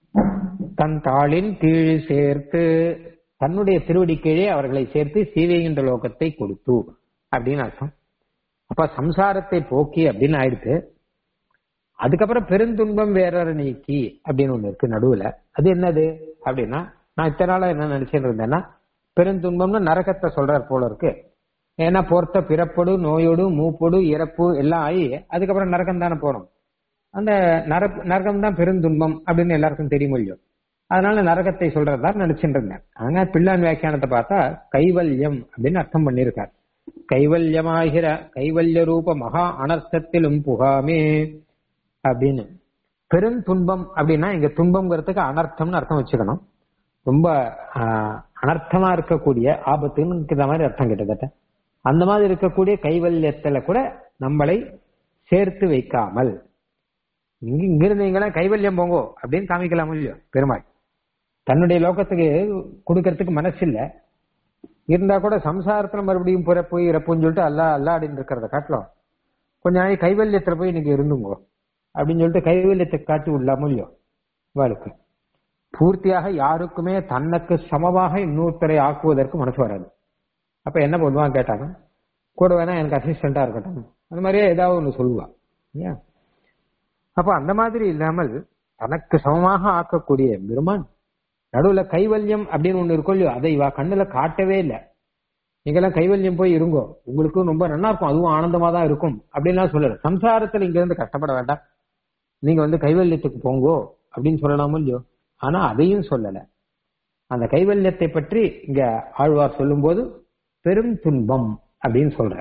தன் தாளின் கீழ் சேர்த்து தன்னுடைய திருவடி கீழே அவர்களை சேர்த்து சீவைகின்ற லோகத்தை கொடுத்து அப்படின்னு அர்த்தம் அப்ப சம்சாரத்தை போக்கி அப்படின்னு ஆயிடுத்து அதுக்கப்புறம் பெருந்துன்பம் வேற நீக்கி அப்படின்னு ஒண்ணு இருக்கு நடுவுல அது என்னது அப்படின்னா நான் இத்தனை நாளா என்ன நினைச்சிட்டு இருந்தேன்னா பெருந்துன்பம்னு நரகத்தை சொல்றார் போல இருக்கு ஏன்னா பொறுத்த பிறப்போடு நோயோடு மூப்போடு இறப்பு எல்லாம் ஆகி அதுக்கப்புறம் நரகம் தானே போறோம் அந்த நரக் நரகம் தான் பெருந்துன்பம் அப்படின்னு எல்லாருக்கும் தெரியும் இல்லையோ அதனால நரகத்தை சொல்றதா நினைச்சிட்டு இருந்தேன் ஆனா பிள்ளான் வியாக்கியானத்தை பார்த்தா கைவல்யம் அப்படின்னு அர்த்தம் பண்ணியிருக்கார் கைவல்யமாகிற கைவல்ய ரூப மகா அனர்த்தத்திலும் புகாமே அப்படின்னு பெரும் துன்பம் அப்படின்னா இங்க துன்பம்ங்கிறதுக்கு அனர்த்தம்னு அர்த்தம் வச்சுக்கணும் ரொம்ப அனர்த்தமா இருக்கக்கூடிய ஆபத்துன்னு இருக்கிற மாதிரி அர்த்தம் கிட்டத்தட்ட அந்த மாதிரி இருக்கக்கூடிய கைவல்யத்துல கூட நம்மளை சேர்த்து வைக்காமல் இங்க இங்க இருந்தீங்களா கைவல்யம் போங்கோ அப்படின்னு காமிக்கலாம் இல்லையோ பெருமாள் தன்னுடைய லோகத்துக்கு கொடுக்கறதுக்கு மனசு இல்ல இருந்தா கூட சம்சாரத்துல மறுபடியும் பிறப்பு இறப்புன்னு சொல்லிட்டு அல்லா அல்லாடின்னு இருக்கிறத காட்டலாம் கொஞ்ச நாளைக்கு கைவல்யத்துல போய் நீங்க இருந்துங்கோ அப்படின்னு சொல்லிட்டு கைவல்யத்தை காட்டி விடலாமோ இல்லையோ வாழ்க்கை பூர்த்தியாக யாருக்குமே தன்னுக்கு சமமாக இன்னொருத்தரை ஆக்குவதற்கு மனசு வராது அப்ப என்ன பண்ணுவான் கேட்டாங்க கூட வேணா எனக்கு அசிஸ்டண்டா இருக்கட்டும் அந்த மாதிரியே ஏதாவது ஒண்ணு சொல்லுவா ஏன் அப்ப அந்த மாதிரி இல்லாமல் தனக்கு சமமாக ஆக்கக்கூடிய பெருமான் நடுவுல கைவல்யம் அப்படின்னு ஒண்ணு இருக்கும் இல்லையோ அதை இவா கண்ணுல காட்டவே இல்லை நீங்கெல்லாம் கைவல்யம் போய் இருங்கோ உங்களுக்கும் ரொம்ப நல்லா இருக்கும் அதுவும் ஆனந்தமா தான் இருக்கும் அப்படின்லாம் சொல்லல சம்சாரத்துல இங்க இருந்து கஷ்டப்பட வேண்டாம் நீங்க வந்து கைவல்யத்துக்கு போங்கோ அப்படின்னு சொல்லலாமோ இல்லையோ ஆனா அதையும் சொல்லல அந்த கைவல்யத்தை பற்றி இங்க ஆழ்வார் சொல்லும்போது பெரும் துன்பம் அப்படின்னு சொல்ற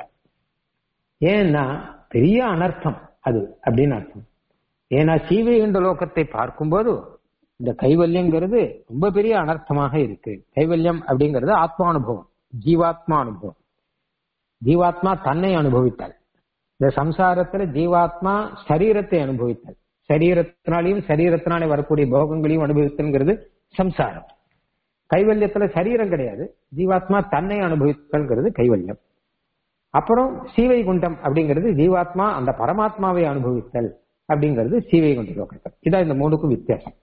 ஏன்னா பெரிய அனர்த்தம் அது அப்படின்னு அர்த்தம் ஏன்னா சீவைகுண்ட லோகத்தை பார்க்கும்போது இந்த கைவல்யங்கிறது ரொம்ப பெரிய அனர்த்தமாக இருக்கு கைவல்யம் அப்படிங்கிறது ஆத்மானுபவம் ஜீவாத்மா அனுபவம் ஜீவாத்மா தன்னை அனுபவித்தாள் இந்த சம்சாரத்துல ஜீவாத்மா சரீரத்தை அனுபவித்தாள் சரீரத்தினாலையும் சரீரத்தினாலே வரக்கூடிய போகங்களையும் அனுபவித்தல்ங்கிறது சம்சாரம் கைவல்யத்துல சரீரம் கிடையாது ஜீவாத்மா தன்னை அனுபவித்தல்ங்கிறது கைவல்யம் அப்புறம் சீவை குண்டம் அப்படிங்கிறது ஜீவாத்மா அந்த பரமாத்மாவை அனுபவித்தல் அப்படிங்கிறது சீவை குண்ட லோகத்தில் இதான் இந்த மூணுக்கும் வித்தியாசம்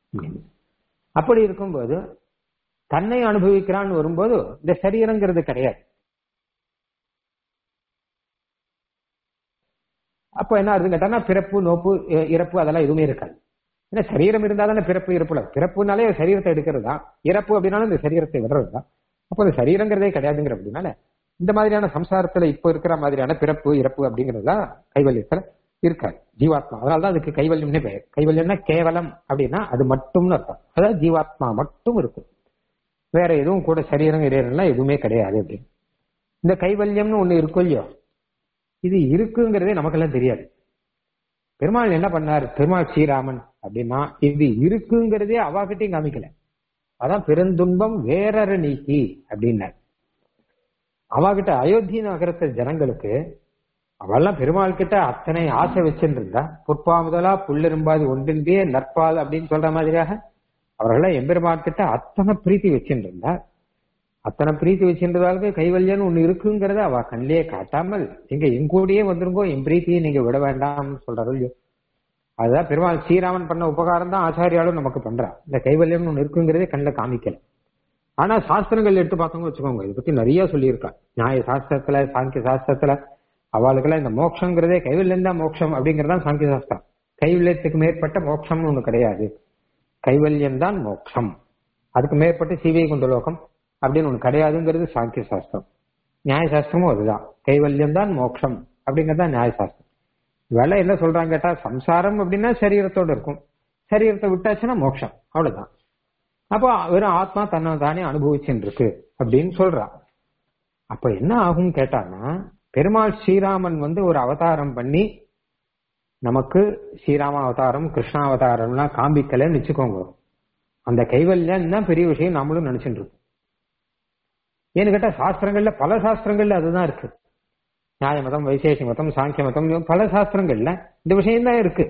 அப்படி இருக்கும்போது தன்னை அனுபவிக்கிறான்னு வரும்போது இந்த சரீரங்கிறது கிடையாது அப்ப என்ன ஆகுது கேட்டா பிறப்பு நோப்பு இறப்பு அதெல்லாம் எதுவுமே இருக்காது ஏன்னா சரீரம் இருந்தா தானே பிறப்பு இறப்புல பிறப்புனாலே சரீரத்தை எடுக்கிறது தான் இறப்பு அப்படின்னாலும் இந்த சரீரத்தை விடுறது தான் அப்போ இந்த சரீரங்கிறதே கிடையாதுங்கிற அப்படின்னால இந்த மாதிரியான சம்சாரத்துல இப்போ இருக்கிற மாதிரியான பிறப்பு இறப்பு அப்படிங்கிறது தான் கைவல்யத்துல இருக்காது ஜீவாத்மா அதனாலதான் அதுக்கு கைவல்யம்னே பெயர் கைவல்யம்னா கேவலம் அப்படின்னா அது மட்டும்னு அர்த்தம் அதாவது ஜீவாத்மா மட்டும் இருக்கும் வேற எதுவும் கூட சரீரம் இறையெல்லாம் எதுவுமே கிடையாது அப்படின்னு இந்த கைவல்யம்னு ஒண்ணு இருக்கும் இல்லையோ இது இருக்குங்கிறதே நமக்கெல்லாம் தெரியாது பெருமாள் என்ன பண்ணார் பெருமாள் ஸ்ரீராமன் அப்படின்னா இது இருக்குங்கிறதே அவாகிட்டையும் காமிக்கல அதான் பெருந்துன்பம் வேறற நீக்கி அப்படின்னார் அவாகிட்ட அயோத்தி நகரத்த ஜனங்களுக்கு அவெல்லாம் பெருமாள் கிட்ட அத்தனை ஆசை வச்சுட்டு இருந்தா புற்பா முதலா புல்லெரும்பாது ஒன்றின்றே நற்பால் அப்படின்னு சொல்ற மாதிரியாக அவர்கள்லாம் எம்பெருமாள் கிட்ட அத்தனை பிரீத்தி வச்சுட்டு இருந்தா அத்தனை பிரீத்தி வச்சுன்றதாலுக்கு கைவல்யன்னு ஒண்ணு இருக்குங்கிறத அவ கண்ணிலேயே காட்டாமல் நீங்க என் கூடயே வந்துருங்கோ என் பிரீத்தியை நீங்க விட வேண்டாம்னு சொல்றாரு இல்லையோ அதுதான் பெருமாள் ஸ்ரீராமன் பண்ண உபகாரம் தான் ஆச்சாரியாலும் நமக்கு பண்றா இந்த கைவல்யம்னு ஒண்ணு இருக்குங்கிறதே கண்ணில் காமிக்கல ஆனா சாஸ்திரங்கள் எடுத்து பார்த்தோம்னு வச்சுக்கோங்க இதை பத்தி நிறைய சொல்லியிருக்கா நியாய சாஸ்திரத்துல சாங்கிய சாஸ்திரத்துல அவளுக்கெல்லாம் இந்த மோட்சங்கிறதே கைவல்யம் தான் மோட்சம் அப்படிங்கறதான் சாங்கிய சாஸ்திரம் கைவல்யத்துக்கு மேற்பட்ட மோட்சம்னு ஒண்ணு கிடையாது கைவல்யம் தான் மோட்சம் அதுக்கு மேற்பட்ட சீவை கொண்ட லோகம் அப்படின்னு ஒண்ணு கிடையாதுங்கிறது சாங்கிய சாஸ்திரம் நியாய சாஸ்திரமும் அதுதான் கைவல்யம் தான் மோட்சம் அப்படிங்கறது தான் நியாய சாஸ்திரம் இவெல்லாம் என்ன சொல்றாங்க கேட்டா சம்சாரம் அப்படின்னா சரீரத்தோட இருக்கும் சரீரத்தை விட்டாச்சுன்னா மோட்சம் அவ்வளவுதான் அப்போ வெறும் ஆத்மா தன்னை தானே அனுபவிச்சுட்டு இருக்கு அப்படின்னு சொல்றா அப்ப என்ன ஆகும் கேட்டான்னா பெருமாள் ஸ்ரீராமன் வந்து ஒரு அவதாரம் பண்ணி நமக்கு ஸ்ரீராம அவதாரம் கிருஷ்ணா அவதாரம்லாம் காண்பிக்கலன்னு வச்சுக்கோங்க அந்த கைவல்யம் தான் பெரிய விஷயம் நாமளும் நினைச்சுட்டு இருக்கோம் ஏன்னு கேட்டா சாஸ்திரங்கள்ல பல சாஸ்திரங்கள்ல அதுதான் இருக்கு நியாய மதம் வைசேஷ மதம் சாங்கிய மதம் பல சாஸ்திரங்கள்ல இந்த விஷயம் தான் இருக்கு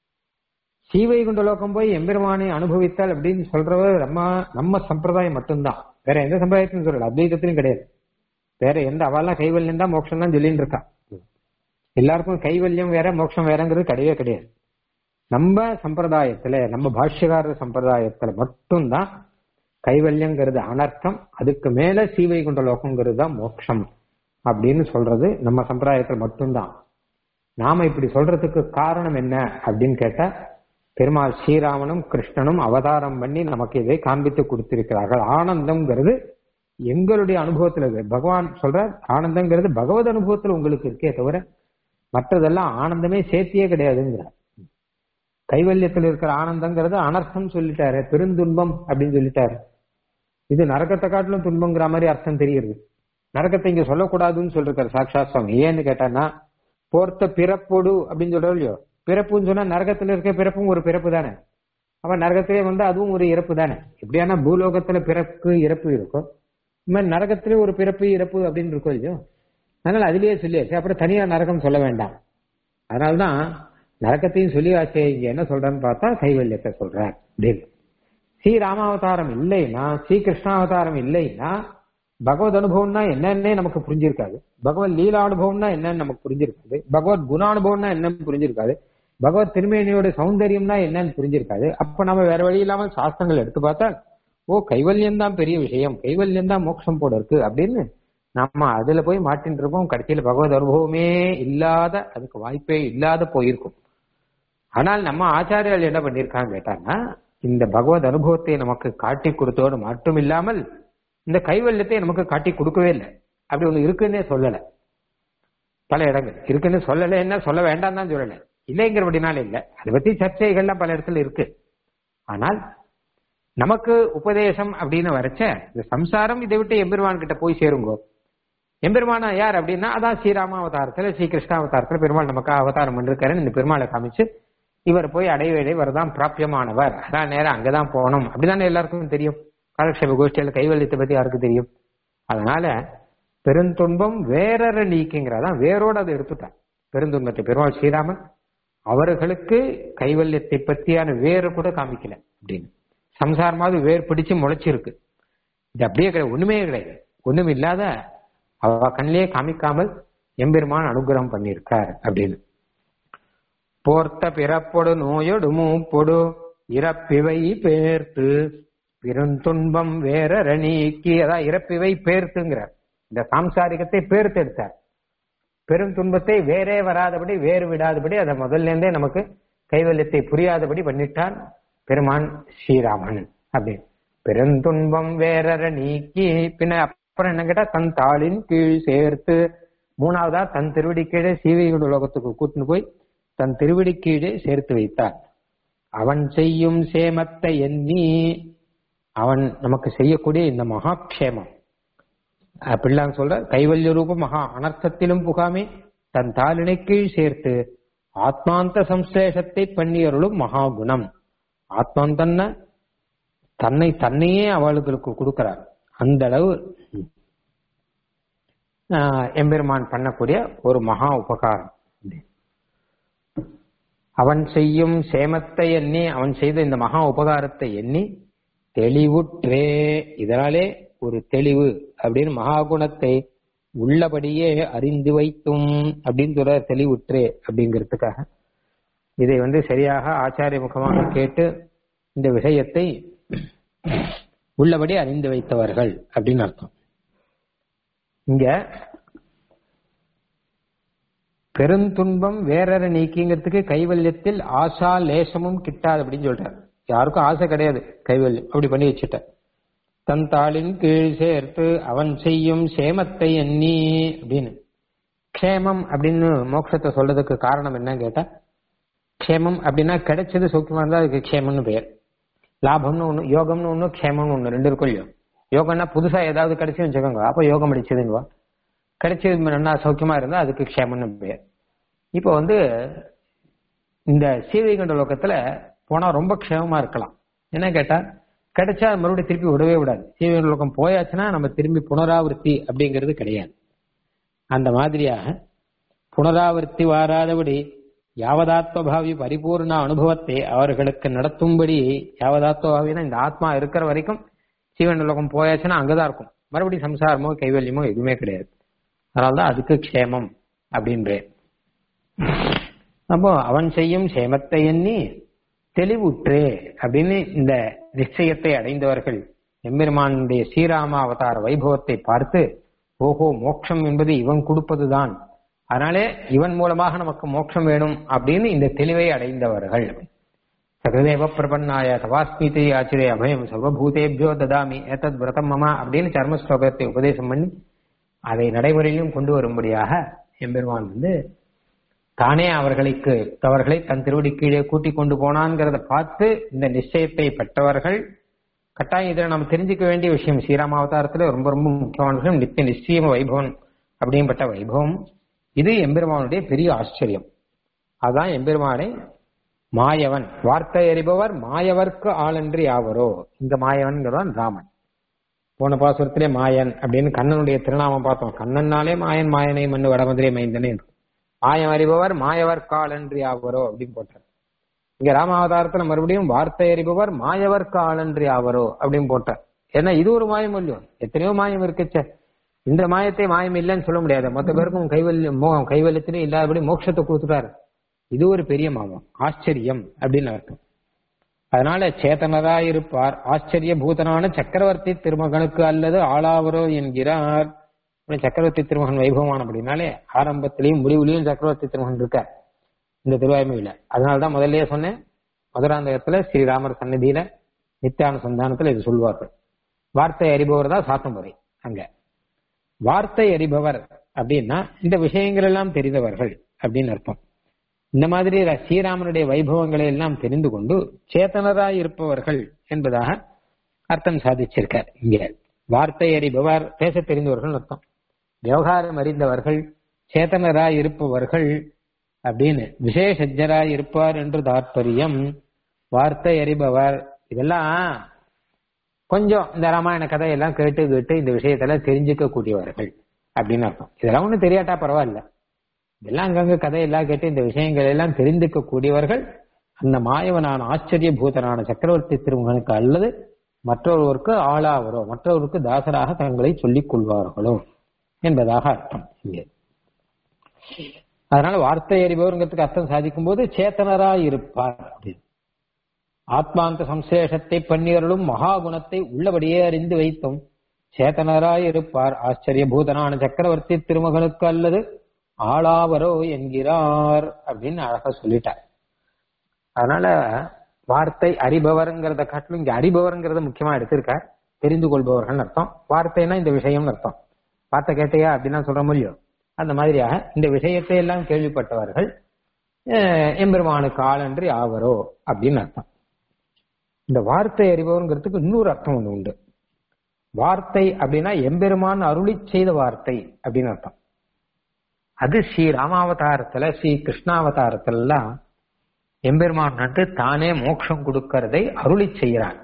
சீவைகுண்ட லோகம் போய் எம்பெருமானை அனுபவித்தால் அப்படின்னு சொல்றவர் நம்ம நம்ம சம்பிரதாயம் மட்டும்தான் வேற எந்த சம்பிரதாயத்திலும் சொல்லல அத்வைதத்திலும் கிடையாது வேற எந்த அவெல்லாம் கைவல்யம் தான் மோட்சம் தான் சொல்லிட்டு இருக்கா எல்லாருக்கும் கைவல்யம் வேற மோட்சம் வேறங்கிறது கிடையவே கிடையாது நம்ம சம்பிரதாயத்துல நம்ம பாஷ்யகார சம்பிரதாயத்துல மட்டும்தான் கைவல்யங்கிறது அனர்த்தம் அதுக்கு மேல சீவைகுண்ட லோகங்கிறது தான் மோட்சம் அப்படின்னு சொல்றது நம்ம சம்பிரதாயத்துல மட்டும்தான் நாம இப்படி சொல்றதுக்கு காரணம் என்ன அப்படின்னு கேட்டா பெருமாள் ஸ்ரீராமனும் கிருஷ்ணனும் அவதாரம் பண்ணி நமக்கு இதை காண்பித்து கொடுத்திருக்கிறார்கள் ஆனந்தம்ங்கிறது எங்களுடைய அனுபவத்துல இருக்கு பகவான் சொல்ற ஆனந்தங்கிறது பகவத் அனுபவத்துல உங்களுக்கு இருக்கே தவிர மற்றதெல்லாம் ஆனந்தமே சேர்த்தியே கிடையாதுங்கிறார் கைவல்யத்தில் இருக்கிற ஆனந்தங்கிறது அனர்த்தம் சொல்லிட்டாரு பெருந்துன்பம் அப்படின்னு சொல்லிட்டாரு இது நரகத்தை காட்டிலும் துன்பங்கிற மாதிரி அர்த்தம் தெரியுது நரகத்தை இங்க சொல்லக்கூடாதுன்னு சொல்லிருக்காரு சாட்சா சுவாமி ஏன்னு கேட்டான்னா போர்த்த பிறப்பொடு அப்படின்னு சொல்றோம் இல்லையோ பிறப்புன்னு சொன்னா நரகத்துல இருக்க பிறப்பும் ஒரு பிறப்பு தானே அப்ப நரகத்திலே வந்து அதுவும் ஒரு இறப்பு தானே எப்படியானா பூலோகத்துல பிறப்பு இறப்பு இருக்கும் இந்த மாதிரி நரகத்திலே ஒரு பிறப்பு இறப்பு அப்படின்னு இருக்கும் இல்லையோ அதனால அதுலயே சொல்லியாச்சு அப்புறம் தனியா நரகம் சொல்ல வேண்டாம் அதனால்தான் நரகத்தையும் சொல்லி ஆச்சே இங்க என்ன சொல்றேன்னு பார்த்தா கைவல்யத்தை சொல்றேன் அப்படின்னு ஸ்ரீ ராமாவதாரம் இல்லைன்னா ஸ்ரீ கிருஷ்ணாவதாரம் இல்லைன்னா பகவத் அனுபவம்னா என்னன்னே நமக்கு புரிஞ்சிருக்காது பகவத் லீலா அனுபவம்னா என்னன்னு நமக்கு புரிஞ்சிருக்காது பகவத் குணானுபவம்னா என்னன்னு புரிஞ்சிருக்காது பகவத் திருமேனியோட சௌந்தரியம்னா என்னன்னு புரிஞ்சிருக்காது அப்ப நம்ம வேற வழி இல்லாம சாஸ்திரங்கள் எடுத்து பார்த்தா ஓ கைவல்யம் தான் பெரிய விஷயம் கைவல்யம் தான் மோட்சம் போல இருக்கு அப்படின்னு நம்ம அதுல போய் மாட்டின்னு இருப்போம் கடைசியில பகவத் அனுபவமே இல்லாத அதுக்கு வாய்ப்பே இல்லாத போயிருக்கும் ஆனால் நம்ம ஆச்சாரியால் என்ன பண்ணிருக்காங்க கேட்டாங்கன்னா இந்த பகவத் அனுபவத்தை நமக்கு காட்டி கொடுத்தோடு மட்டும் இல்லாமல் இந்த கைவல்யத்தை நமக்கு காட்டி கொடுக்கவே இல்லை அப்படி ஒண்ணு இருக்குன்னே சொல்லல பல இடங்கள் இருக்குன்னு சொல்லல என்ன சொல்ல வேண்டாம் தான் சொல்லல இல்லைங்கிறபடினால இல்ல அதை பத்தி சர்ச்சைகள்லாம் பல இடத்துல இருக்கு ஆனால் நமக்கு உபதேசம் அப்படின்னு வரைச்ச இந்த சம்சாரம் இதை விட்டு எம்பெருமான் கிட்ட போய் சேருங்கோ எம்பெருமானா யார் அப்படின்னா அதான் ஸ்ரீராம அவதாரத்துல ஸ்ரீ கிருஷ்ண அவதாரத்துல பெருமாள் நமக்கு அவதாரம் பண்ணிருக்காருன்னு இந்த பெருமாளை காமிச்சு இவர் போய் அடைவேடை வரதான் பிராபியமானவர் அதான் நேரம் அங்கதான் போகணும் அப்படிதானே எல்லாருக்கும் தெரியும் காலக்ஷேப கோஷ்டியில கைவல்யத்தை பத்தி யாருக்கு தெரியும் அதனால பெருந்துன்பம் வேறற நீக்கிங்கிறதான் வேரோட அதை எடுத்துட்டான் பெருந்துன்பத்தை பெருமாள் ஸ்ரீராமன் அவர்களுக்கு கைவல்யத்தை பத்தியான வேறு கூட காமிக்கல அப்படின்னு சம்சாரமாவது வேர் பிடிச்சு முளைச்சிருக்கு இது அப்படியே கிடையாது ஒண்ணுமே கிடையாது ஒண்ணும் இல்லாத அவ கண்ணிலேயே காமிக்காமல் எம்பெருமான் அனுகிரகம் பண்ணியிருக்கார் அப்படின்னு போர்த்த பிறப்பொடு நோயொடு மூப்பொடு இறப்பிவை பேர்த்து பெருந்துன்பம் வேற நீக்கி அதான் இறப்பிவை பேர்த்துங்கிறார் இந்த சாம்சாரிகத்தை பேர்த்து எடுத்தார் பெரும் துன்பத்தை வேறே வராதபடி வேறு விடாதபடி அதை முதல்ல இருந்தே நமக்கு கைவல்யத்தை புரியாதபடி பண்ணிட்டான் பெருமான் ஸ்ரீராமன் அப்படின்னு பெருந்துன்பம் வேறற நீக்கி பின்ன அப்புறம் என்ன கேட்டா தன் தாளின் கீழ் சேர்த்து மூணாவதா தன் திருவடி கீழே சீவைகுண்டு உலகத்துக்கு கூட்டின்னு போய் தன் திருவடி கீழே சேர்த்து வைத்தார் அவன் செய்யும் சேமத்தை எண்ணி அவன் நமக்கு செய்யக்கூடிய இந்த மகாக்ஷேமம் அப்படிலாம் சொல்ற கைவல்ய ரூப மகா அனர்த்தத்திலும் புகாமே தன் தாளினை கீழ் சேர்த்து ஆத்மாந்த சம்சேஷத்தை பண்ணியருளும் மகா குணம் ஆத்மாந்தன்ன தன்னை தன்னையே அவளுக்கு கொடுக்கிறார் அந்த அளவு எம்பெருமான் பண்ணக்கூடிய ஒரு மகா உபகாரம் அவன் செய்யும் சேமத்தை எண்ணி அவன் செய்த இந்த மகா உபகாரத்தை எண்ணி தெளிவுற்றே இதனாலே ஒரு தெளிவு அப்படின்னு மகா குணத்தை உள்ளபடியே அறிந்து வைத்தும் அப்படின்னு சொல்ற தெளிவுற்றே அப்படிங்கிறதுக்காக இதை வந்து சரியாக ஆச்சாரிய முகமாக கேட்டு இந்த விஷயத்தை உள்ளபடி அறிந்து வைத்தவர்கள் அப்படின்னு அர்த்தம் இங்க பெருந்துன்பம் வேறற நீக்கிங்கிறதுக்கு கைவல்யத்தில் ஆசா லேசமும் கிட்டாது அப்படின்னு சொல்றார் யாருக்கும் ஆசை கிடையாது கைவல்யம் அப்படி பண்ணி வச்சுட்ட தன் தாளின் கீழ் சேர்த்து அவன் செய்யும் சேமத்தை எண்ணி அப்படின்னு க்ஷேமம் அப்படின்னு மோட்சத்தை சொல்றதுக்கு காரணம் என்னன்னு கேட்டா க்ஷேமம் அப்படின்னா கிடைச்சது சௌக்கியமா இருந்தா அதுக்கு க்ஷேமம்னு பெயர் லாபம்னு ஒண்ணு யோகம்னு ஒண்ணு க்ஷேமம்னு ஒண்ணு ரெண்டு இருக்கும் இல்லையோ யோகம்னா புதுசா ஏதாவது கிடைச்சுன்னு வச்சுக்கோங்க அப்ப யோகம் அடிச்சதுங்க கிடைச்சது நல்லா சௌக்கியமா இருந்தா அதுக்கு க்ஷேமம்னு பெயர் இப்போ வந்து இந்த சீவைகண்ட லோகத்துல போனா ரொம்ப க்ஷேமமா இருக்கலாம் என்ன கேட்டா கிடைச்சா மறுபடியும் திருப்பி விடவே விடாது சீவைகண்ட லோகம் போயாச்சுன்னா நம்ம திரும்பி புனராவர்த்தி அப்படிங்கிறது கிடையாது அந்த மாதிரியாக புனராவர்த்தி வாராதபடி யாவதாத்மபாவி பரிபூர்ண அனுபவத்தை அவர்களுக்கு நடத்தும்படி யாவதாத்மபாவினா இந்த ஆத்மா இருக்கிற வரைக்கும் சீவன் லோகம் போயாச்சுன்னா அங்கதான் இருக்கும் மறுபடியும் சம்சாரமோ கைவல்யமோ எதுவுமே கிடையாது அதனால்தான் அதுக்கு க்ஷேமம் அப்படின்றேன் அப்போ அவன் செய்யும் சேமத்தை எண்ணி தெளிவுற்றே அப்படின்னு இந்த நிச்சயத்தை அடைந்தவர்கள் எம்பெருமானுடைய ஸ்ரீராம அவதார வைபவத்தை பார்த்து ஓஹோ மோட்சம் என்பது இவன் கொடுப்பதுதான் அதனாலே இவன் மூலமாக நமக்கு மோட்சம் வேணும் அப்படின்னு இந்த தெளிவை அடைந்தவர்கள் சகதேவ பிரபன்னாய தவாஸ்மிதி ஆச்சிரே அபயம் சர்வபூதேபியோ ததாமி ஏதத் விரதம் மமா அப்படின்னு சர்ம ஸ்லோகத்தை உபதேசம் பண்ணி அதை நடைமுறையிலும் கொண்டு வரும்படியாக எம்பெருமான் வந்து தானே அவர்களுக்கு அவர்களை தன் திருவடி கீழே கூட்டிக் கொண்டு போனான்ங்கிறத பார்த்து இந்த நிச்சயத்தை பெற்றவர்கள் கட்டாயம் இதில் நம்ம தெரிஞ்சுக்க வேண்டிய விஷயம் ஸ்ரீராம அவதாரத்துல ரொம்ப ரொம்ப முக்கியமான விஷயம் நித்திய நிச்சயம் வைபவம் அப்படின்பட்ட வைபவம் இது எம்பெருமானுடைய பெரிய ஆச்சரியம் அதான் எம்பெருமானை மாயவன் வார்த்தை அறிபவர் மாயவர்க்கு ஆளன்றி யாவரோ இந்த மாயவன்கிறதான் ராமன் போன பாசுரத்திலே மாயன் அப்படின்னு கண்ணனுடைய திருநாமம் பார்த்தோம் கண்ணன்னாலே மாயன் மாயனை மண்ணு வடமதுரை மைந்தனே மாயம் அறிபவர் மாயவர் காலன்றி ஆவரோ அப்படின்னு போட்டார் இங்க ராமாவதாரத்துல மறுபடியும் வார்த்தை அறிபவர் மாயவர் காலன்றி ஆவரோ அப்படின்னு போட்டார் ஏன்னா இது ஒரு மாயம் இல்லையோ எத்தனையோ மாயம் இருக்குச்சே இந்த மாயத்தை மாயம் இல்லைன்னு சொல்ல முடியாது மொத்த பேருக்கும் கைவல்யம் மோகம் கைவல்யத்திலே இல்லாதபடி மோட்சத்தை கொடுத்துட்டாரு இது ஒரு பெரிய மாயம் ஆச்சரியம் அப்படின்னு அர்த்தம் அதனால சேத்தனரா இருப்பார் ஆச்சரிய பூதனான சக்கரவர்த்தி திருமகனுக்கு அல்லது ஆளாவரோ என்கிறார் சக்கரவர்த்தி திருமகன் வைபவமான அப்படின்னாலே ஆரம்பத்திலையும் முடிவுலையும் சக்கரவர்த்தி திருமகன் இருக்கார் இந்த திருவாய்மையில அதனாலதான் முதல்லயே சொன்னேன் மதுராந்தகத்துல ஸ்ரீராமர் சன்னதியில நித்தியான சந்தானத்துல இது சொல்வார்கள் வார்த்தை அறிபவர் தான் சாத்தமுறை அங்க வார்த்தை அறிபவர் அப்படின்னா இந்த விஷயங்கள் எல்லாம் தெரிந்தவர்கள் அப்படின்னு அர்த்தம் இந்த மாதிரி ஸ்ரீராமனுடைய வைபவங்களை எல்லாம் தெரிந்து கொண்டு சேத்தனராய் இருப்பவர்கள் என்பதாக அர்த்தம் சாதிச்சிருக்கார் இங்க வார்த்தை அறிபவர் பேச தெரிந்தவர்கள் அர்த்தம் விவகாரம் அறிந்தவர்கள் சேத்தனராய் இருப்பவர்கள் அப்படின்னு விசேஷஜராய் இருப்பார் என்று தாற்பயம் வார்த்தை அறிபவர் இதெல்லாம் கொஞ்சம் இந்த ராமாயண கதையெல்லாம் கேட்டு கேட்டு இந்த விஷயத்தெல்லாம் தெரிஞ்சுக்க கூடியவர்கள் அப்படின்னு அர்த்தம் இதெல்லாம் ஒன்றும் தெரியாட்டா பரவாயில்ல இதெல்லாம் அங்கங்க கதையெல்லாம் கேட்டு இந்த விஷயங்கள் எல்லாம் தெரிந்துக்க கூடியவர்கள் அந்த மாயவனான ஆச்சரிய பூதனான சக்கரவர்த்தி திருமகனுக்கு அல்லது மற்றொருவருக்கு ஆளாவரோ மற்றவருக்கு தாசராக தங்களை சொல்லிக் கொள்வார்களோ என்பதாக அர்த்தம் இங்கே அதனால வார்த்தை அறிபவருங்கிறதுக்கு அர்த்தம் சாதிக்கும் போது சேத்தனரா இருப்பார் அப்படின்னு ஆத்மாந்த சம்சேஷத்தை பண்ணியவர்களும் மகாகுணத்தை உள்ளபடியே அறிந்து வைத்தும் சேத்தனராய் இருப்பார் ஆச்சரிய பூதனான சக்கரவர்த்தி திருமகனுக்கு அல்லது ஆளாவரோ என்கிறார் அப்படின்னு அழகா சொல்லிட்டார் அதனால வார்த்தை அறிபவர்ங்கிறத காட்டிலும் இங்க அறிபவர்ங்கிறத முக்கியமா எடுத்திருக்கார் தெரிந்து கொள்பவர்கள் அர்த்தம் வார்த்தைனா இந்த விஷயம்னு அர்த்தம் வார்த்தை கேட்டையா அப்படின்னு சொல்ற முடியும் அந்த மாதிரியாக இந்த விஷயத்தை எல்லாம் கேள்விப்பட்டவர்கள் எம்பெருமானுக்கு ஆளன்றி ஆவரோ அப்படின்னு அர்த்தம் இந்த வார்த்தை அறிபவர்ங்கிறதுக்கு இன்னொரு அர்த்தம் ஒண்ணு உண்டு வார்த்தை அப்படின்னா எம்பெருமான் அருளி செய்த வார்த்தை அப்படின்னு அர்த்தம் அது ஸ்ரீ ராமாவதாரத்துல ஸ்ரீ கிருஷ்ணாவதாரத்துல எல்லாம் எம்பெருமான் வந்து தானே மோட்சம் கொடுக்கறதை அருளி செய்கிறான்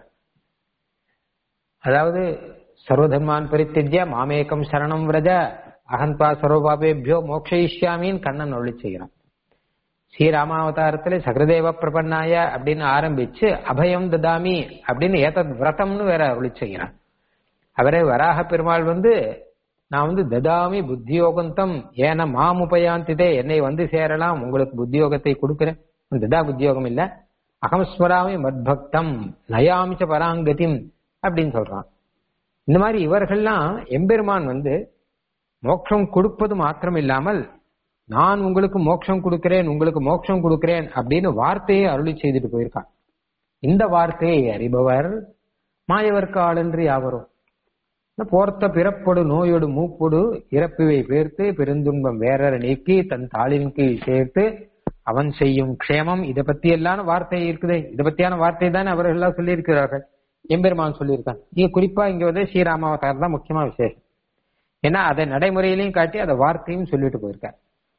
அதாவது சர்வதர்மான் பரித்தித்யா மாமேக்கம் சரணம் விரஜ அகன்பா சர்வபாபேபியோ மோக்ஷயிஷ்யாமின்னு கண்ணன் அருளி செய்கிறான் ஸ்ரீராமாவதாரத்துல சகரதேவ பிரபன்னாய அப்படின்னு ஆரம்பிச்சு அபயம் ததாமி அப்படின்னு ஏதத் விரதம்னு வேற அருளி செய்கிறான் அவரே வராக பெருமாள் வந்து நான் வந்து ததாமி புத்தியோகந்தம் ஏன மாம் உபயாந்திதே என்னை வந்து சேரலாம் உங்களுக்கு புத்தியோகத்தை கொடுக்கிறேன் ததா புத்தியோகம் இல்ல அகம்ஸ்மராமி மத்பக்தம் நயாமிச்ச பராங்கதிம் அப்படின்னு சொல்றான் இந்த மாதிரி இவர்கள்லாம் எம்பெருமான் வந்து மோட்சம் கொடுப்பது மாத்திரம் இல்லாமல் நான் உங்களுக்கு மோட்சம் கொடுக்கிறேன் உங்களுக்கு மோட்சம் கொடுக்கிறேன் அப்படின்னு வார்த்தையை அருளி செய்துட்டு போயிருக்கான் இந்த வார்த்தையை அறிபவர் மாயவர்க்கு ஆளன்று யாவரும் போர்த்த பிறப்பொடு நோயோடு மூப்பொடு இறப்புவை பேர்த்து பெருந்துன்பம் வேறற நீக்கி தன் தாளின் கீழ் சேர்த்து அவன் செய்யும் க்ஷேமம் இதை பத்தி எல்லாம் வார்த்தை இருக்குதே இதை பத்தியான வார்த்தை தானே அவர்கள் எல்லாம் சொல்லியிருக்கிறார்கள் எம்பெருமான் சொல்லியிருக்கான் இங்க குறிப்பா இங்க வந்து ஸ்ரீராமாவதாரம் தான் முக்கியமா விசேஷம் ஏன்னா அதை நடைமுறையிலையும் காட்டி அதை வார்த்தையும் சொல்லிட்டு போயிருக்கார்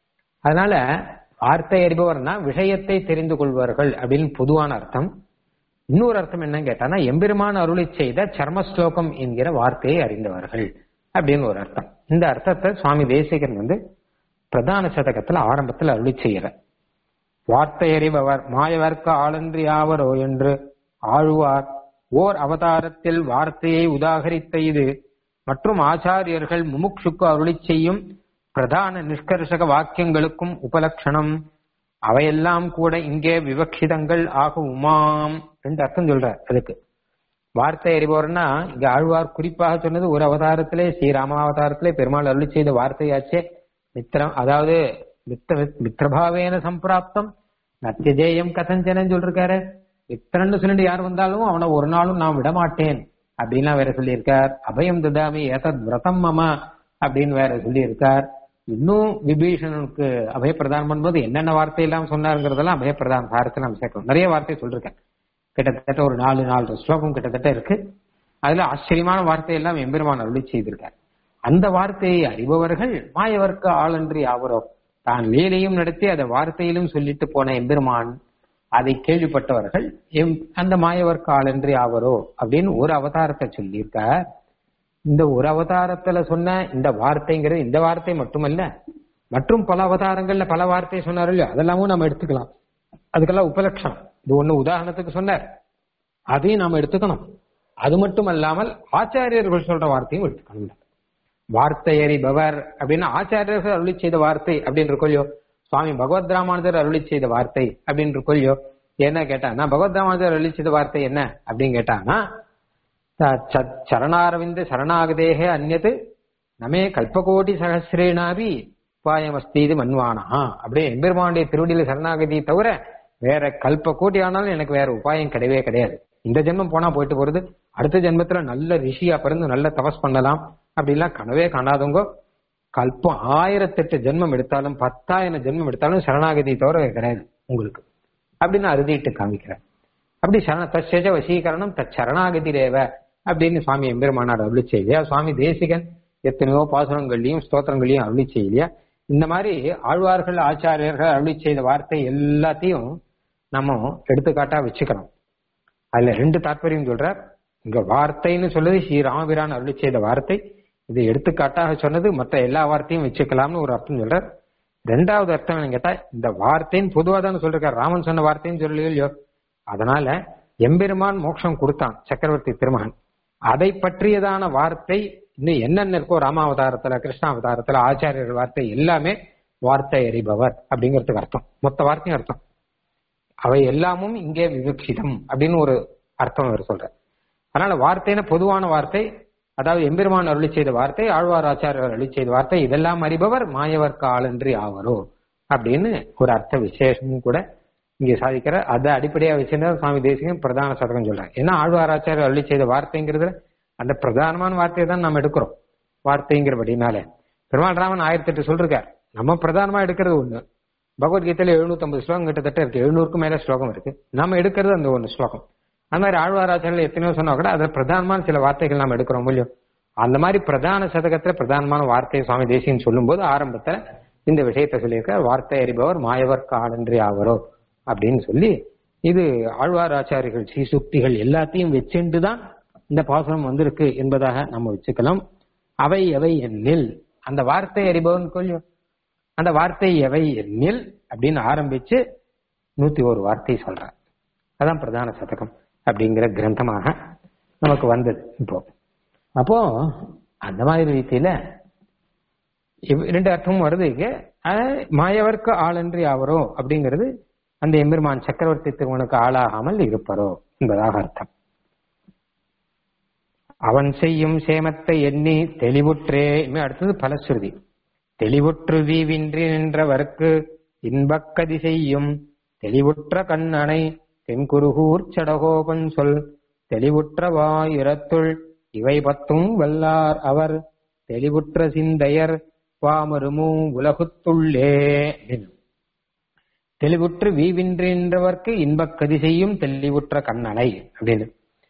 அதனால வார்த்தை அறிபவர்னா விஷயத்தை தெரிந்து கொள்வார்கள் அப்படின்னு பொதுவான அர்த்தம் இன்னொரு அர்த்தம் என்னன்னு கேட்டானா எம்பெருமான் அருளை செய்த சர்மஸ்லோகம் என்கிற வார்த்தையை அறிந்தவர்கள் அப்படின்னு ஒரு அர்த்தம் இந்த அர்த்தத்தை சுவாமி தேசிகன் வந்து பிரதான சதகத்துல ஆரம்பத்துல அருளி செய்யற வார்த்தை அறிபவர் மாயவர்க்க ஆளன்றி ஆவரோ என்று ஆழ்வார் ஓர் அவதாரத்தில் வார்த்தையை உதாகரித்த இது மற்றும் ஆச்சாரியர்கள் முமுட்சுக்கு அருளி செய்யும் பிரதான நிஷ்கர்ஷக வாக்கியங்களுக்கும் உபலட்சணம் அவையெல்லாம் கூட இங்கே விவக்ஷிதங்கள் ஆகுமாம் ரெண்டு அர்த்தம் சொல்ற அதுக்கு வார்த்தை அறிபவர்னா இங்க ஆழ்வார் குறிப்பாக சொன்னது ஒரு அவதாரத்திலே ஸ்ரீராம அவதாரத்திலே பெருமாள் அருளி செய்த வார்த்தையாச்சே மித்திரம் அதாவது மித்திர மித்திரபாவேன சம்பிராப்தம் நத்தியஜேயம் கதஞ்சனன்னு சொல்லிருக்காரு மித்திரன்னு சொல்லிட்டு யார் வந்தாலும் அவனை ஒரு நாளும் நான் விட மாட்டேன் அப்படின்லாம் வேற சொல்லியிருக்கார் அபயம் ததாமி ஏதத் விரதம் மம அப்படின்னு வேற சொல்லியிருக்கார் இன்னும் விபீஷணனுக்கு அபயப்பிரதானம் பண்ணும்போது என்னென்ன வார்த்தை எல்லாம் சொன்னாருங்கிறதெல்லாம் அபயப்பிரதான சாரத்தில் நம்ம சேர்க்கணும் நிறைய வார்த்தை சொல்லிருக்கேன் கிட்டத்தட்ட ஒரு நாலு நாலு ஸ்லோகம் கிட்டத்தட்ட இருக்கு அதுல ஆச்சரியமான வார்த்தை எல்லாம் எம்பெருமான் அருளி செய்திருக்கார் அந்த வார்த்தையை அறிபவர்கள் மாயவர்க்கு ஆளன்றி ஆவரோ தான் வேலையும் நடத்தி அதை வார்த்தையிலும் சொல்லிட்டு போன எம்பெருமான் அதை கேள்விப்பட்டவர்கள் எம் அந்த மாயவர்க்கு ஆளன்றி ஆவரோ அப்படின்னு ஒரு அவதாரத்தை சொல்லியிருக்கார் இந்த ஒரு அவதாரத்துல சொன்ன இந்த வார்த்தைங்கிறது இந்த வார்த்தை மட்டுமல்ல மற்றும் பல அவதாரங்கள்ல பல வார்த்தை சொன்னார் இல்லையோ அதெல்லாமும் நம்ம எடுத்துக்கலாம் அதுக்கெல்லாம் உபலட்சணம் இது ஒண்ணு உதாரணத்துக்கு சொன்னார் அதையும் நாம எடுத்துக்கணும் அது மட்டும் அல்லாமல் ஆச்சாரியர்கள் சொல்ற வார்த்தையும் எடுத்துக்கணும் வார்த்தை அறிபவர் அப்படின்னா ஆச்சாரியர்கள் அருளி செய்த வார்த்தை அப்படின்னு இருக்கொல்லையோ சுவாமி பகவத் ராமானுஜர் அருளி செய்த வார்த்தை அப்படின்னு இருக்கொல்லையோ என்ன கேட்டானா பகவத் ராமானுஜர் அருளி செய்த வார்த்தை என்ன அப்படின்னு கேட்டானா சரணாரவிந்த சரணாகதேக அந்நது நமே கல்பகோட்டி சகசிரேனாபி உபாயமஸ்தி இது மன்வானா அப்படியே எம்பெருமானுடைய திருவடியில சரணாகதி தவிர வேற கல்ப கோட்டி ஆனாலும் எனக்கு வேற உபாயம் கிடையவே கிடையாது இந்த ஜென்மம் போனா போயிட்டு போறது அடுத்த ஜென்மத்துல நல்ல ரிஷியா பிறந்து நல்ல தபஸ் பண்ணலாம் அப்படிலாம் கனவே காணாதவங்க கல்பம் ஆயிரத்தெட்டு ஜென்மம் எடுத்தாலும் பத்தாயிரம் ஜென்மம் எடுத்தாலும் சரணாகதி தவிர வேற கிடையாது உங்களுக்கு அப்படின்னு அறுதிட்டு காமிக்கிறேன் அப்படி சரண தச்சேஜ வசீகரணம் தச்சரணாகதி ரேவ அப்படின்னு சுவாமி எம்பெருமானார் அருளி செய்யலையா சுவாமி தேசிகன் எத்தனையோ பாசுரங்கள்லயும் ஸ்தோத்திரங்களையும் அருளி செய்யலையா இந்த மாதிரி ஆழ்வார்கள் ஆச்சாரியர்கள் அருளி செய்த வார்த்தை எல்லாத்தையும் நம்ம எடுத்துக்காட்டா வச்சுக்கணும் அதுல ரெண்டு தாற்பயம் சொல்றார் இங்க வார்த்தைன்னு சொல்லுது ஸ்ரீ ராமபிரான் அருளி செய்த வார்த்தை இது எடுத்துக்காட்டாக சொன்னது மற்ற எல்லா வார்த்தையும் வச்சுக்கலாம்னு ஒரு அர்த்தம் சொல்றார் ரெண்டாவது அர்த்தம் என்ன கேட்டா இந்த வார்த்தைன்னு பொதுவா தானே சொல்றாரு ராமன் சொன்ன வார்த்தைன்னு சொல்லலையோ இல்லையோ அதனால எம்பெருமான் மோட்சம் கொடுத்தான் சக்கரவர்த்தி திருமகன் அதை பற்றியதான வார்த்தை இன்னும் என்னென்ன இருக்கோ ராமாவதாரத்துல கிருஷ்ணாவதாரத்துல ஆச்சாரியர்கள் வார்த்தை எல்லாமே வார்த்தை அறிபவர் அப்படிங்கிறதுக்கு அர்த்தம் மொத்த வார்த்தையும் அர்த்தம் அவை எல்லாமும் இங்கே விவக்ஷிதம் அப்படின்னு ஒரு அர்த்தம் அவர் சொல்ற அதனால வார்த்தைன்னு பொதுவான வார்த்தை அதாவது எம்பெருமான் அருளி செய்த வார்த்தை ஆழ்வார் ஆச்சாரியர் அருளி செய்த வார்த்தை இதெல்லாம் அறிபவர் மாயவர்க்கு ஆளன்றி ஆவரோ அப்படின்னு ஒரு அர்த்த விசேஷமும் கூட இங்க சாதிக்கிற அதை அடிப்படையா வச்சிருந்தா சுவாமி தேசிகம் பிரதான சதகம் சொல்றாங்க ஏன்னா ஆழ்வார் ஆச்சாரியர் அருளி செய்த வார்த்தைங்கிறது அந்த பிரதானமான வார்த்தையை தான் நம்ம எடுக்கிறோம் வார்த்தைங்கிறபடினால பெருமாள் ராமன் ஆயிரத்தி எட்டு சொல்லிருக்கார் நம்ம பிரதானமா எடுக்கிறது ஒண்ணு பகவத்கீதையில எழுநூத்தி ஐம்பது ஸ்லோகம் கிட்டத்தட்ட இருக்கு எழுநூறுக்கும் மேல ஸ்லோகம் இருக்கு நம்ம எடுக்கிறது அந்த ஒண்ணு ஸ்லோகம் அந்த மாதிரி ஆழ்வாராச்சாரியில் எத்தனையோ சொன்னா கூட அதுல பிரதானமான சில வார்த்தைகள் நம்ம எடுக்கிறோம் இல்லையோ அந்த மாதிரி பிரதான சதகத்துல பிரதானமான வார்த்தையை சுவாமி தேசியன் சொல்லும் போது ஆரம்பத்துல இந்த விஷயத்த சொல்லியிருக்க வார்த்தை அறிபவர் மாயவர் காலன்றி ஆவரோ அப்படின்னு சொல்லி இது ஆழ்வார் ஆச்சாரிகள் ஸ்ரீசுக்திகள் எல்லாத்தையும் வச்சுண்டு தான் இந்த பாசனம் வந்திருக்கு என்பதாக நம்ம வச்சுக்கலாம் அவை எவை எண்ணில் அந்த வார்த்தை அறிபவன் கொள்ளும் அந்த வார்த்தை எவை எண்ணில் அப்படின்னு ஆரம்பிச்சு நூத்தி ஒரு வார்த்தை சொல்றார் அதான் பிரதான சதகம் அப்படிங்கிற கிரந்தமாக நமக்கு வந்தது இப்போ அப்போ அந்த மாதிரி ரீதியில ரெண்டு அர்த்தமும் வருது இங்க மாயவர்க்கு ஆளன்றி ஆவரோ அப்படிங்கிறது அந்த எம்பெருமான் சக்கரவர்த்தி திருமனுக்கு ஆளாகாமல் இருப்பரோ என்பதாக அர்த்தம் அவன் செய்யும் சேமத்தை எண்ணி தெளிவுற்றே அடுத்தது பலஸ்ருதி தெளிவுற்று வீவின்றி நின்றவர்க்கு இன்பக்கதி செய்யும் தெளிவுற்ற கண்ணனை தென்குருகூர் சடகோபன் சொல் தெளிவுற்ற வாயுரத்துள் இவை பத்தும் வல்லார் அவர் தெளிவுற்ற சிந்தையர் பாமருமும் உலகுத்துள்ளே அப்படின்னு. தெளிவுற்று வீவின்றவர்க்கு இன்பக் கதி செய்யும் தெளிவுற்ற கண்ணனை அப்படின்னு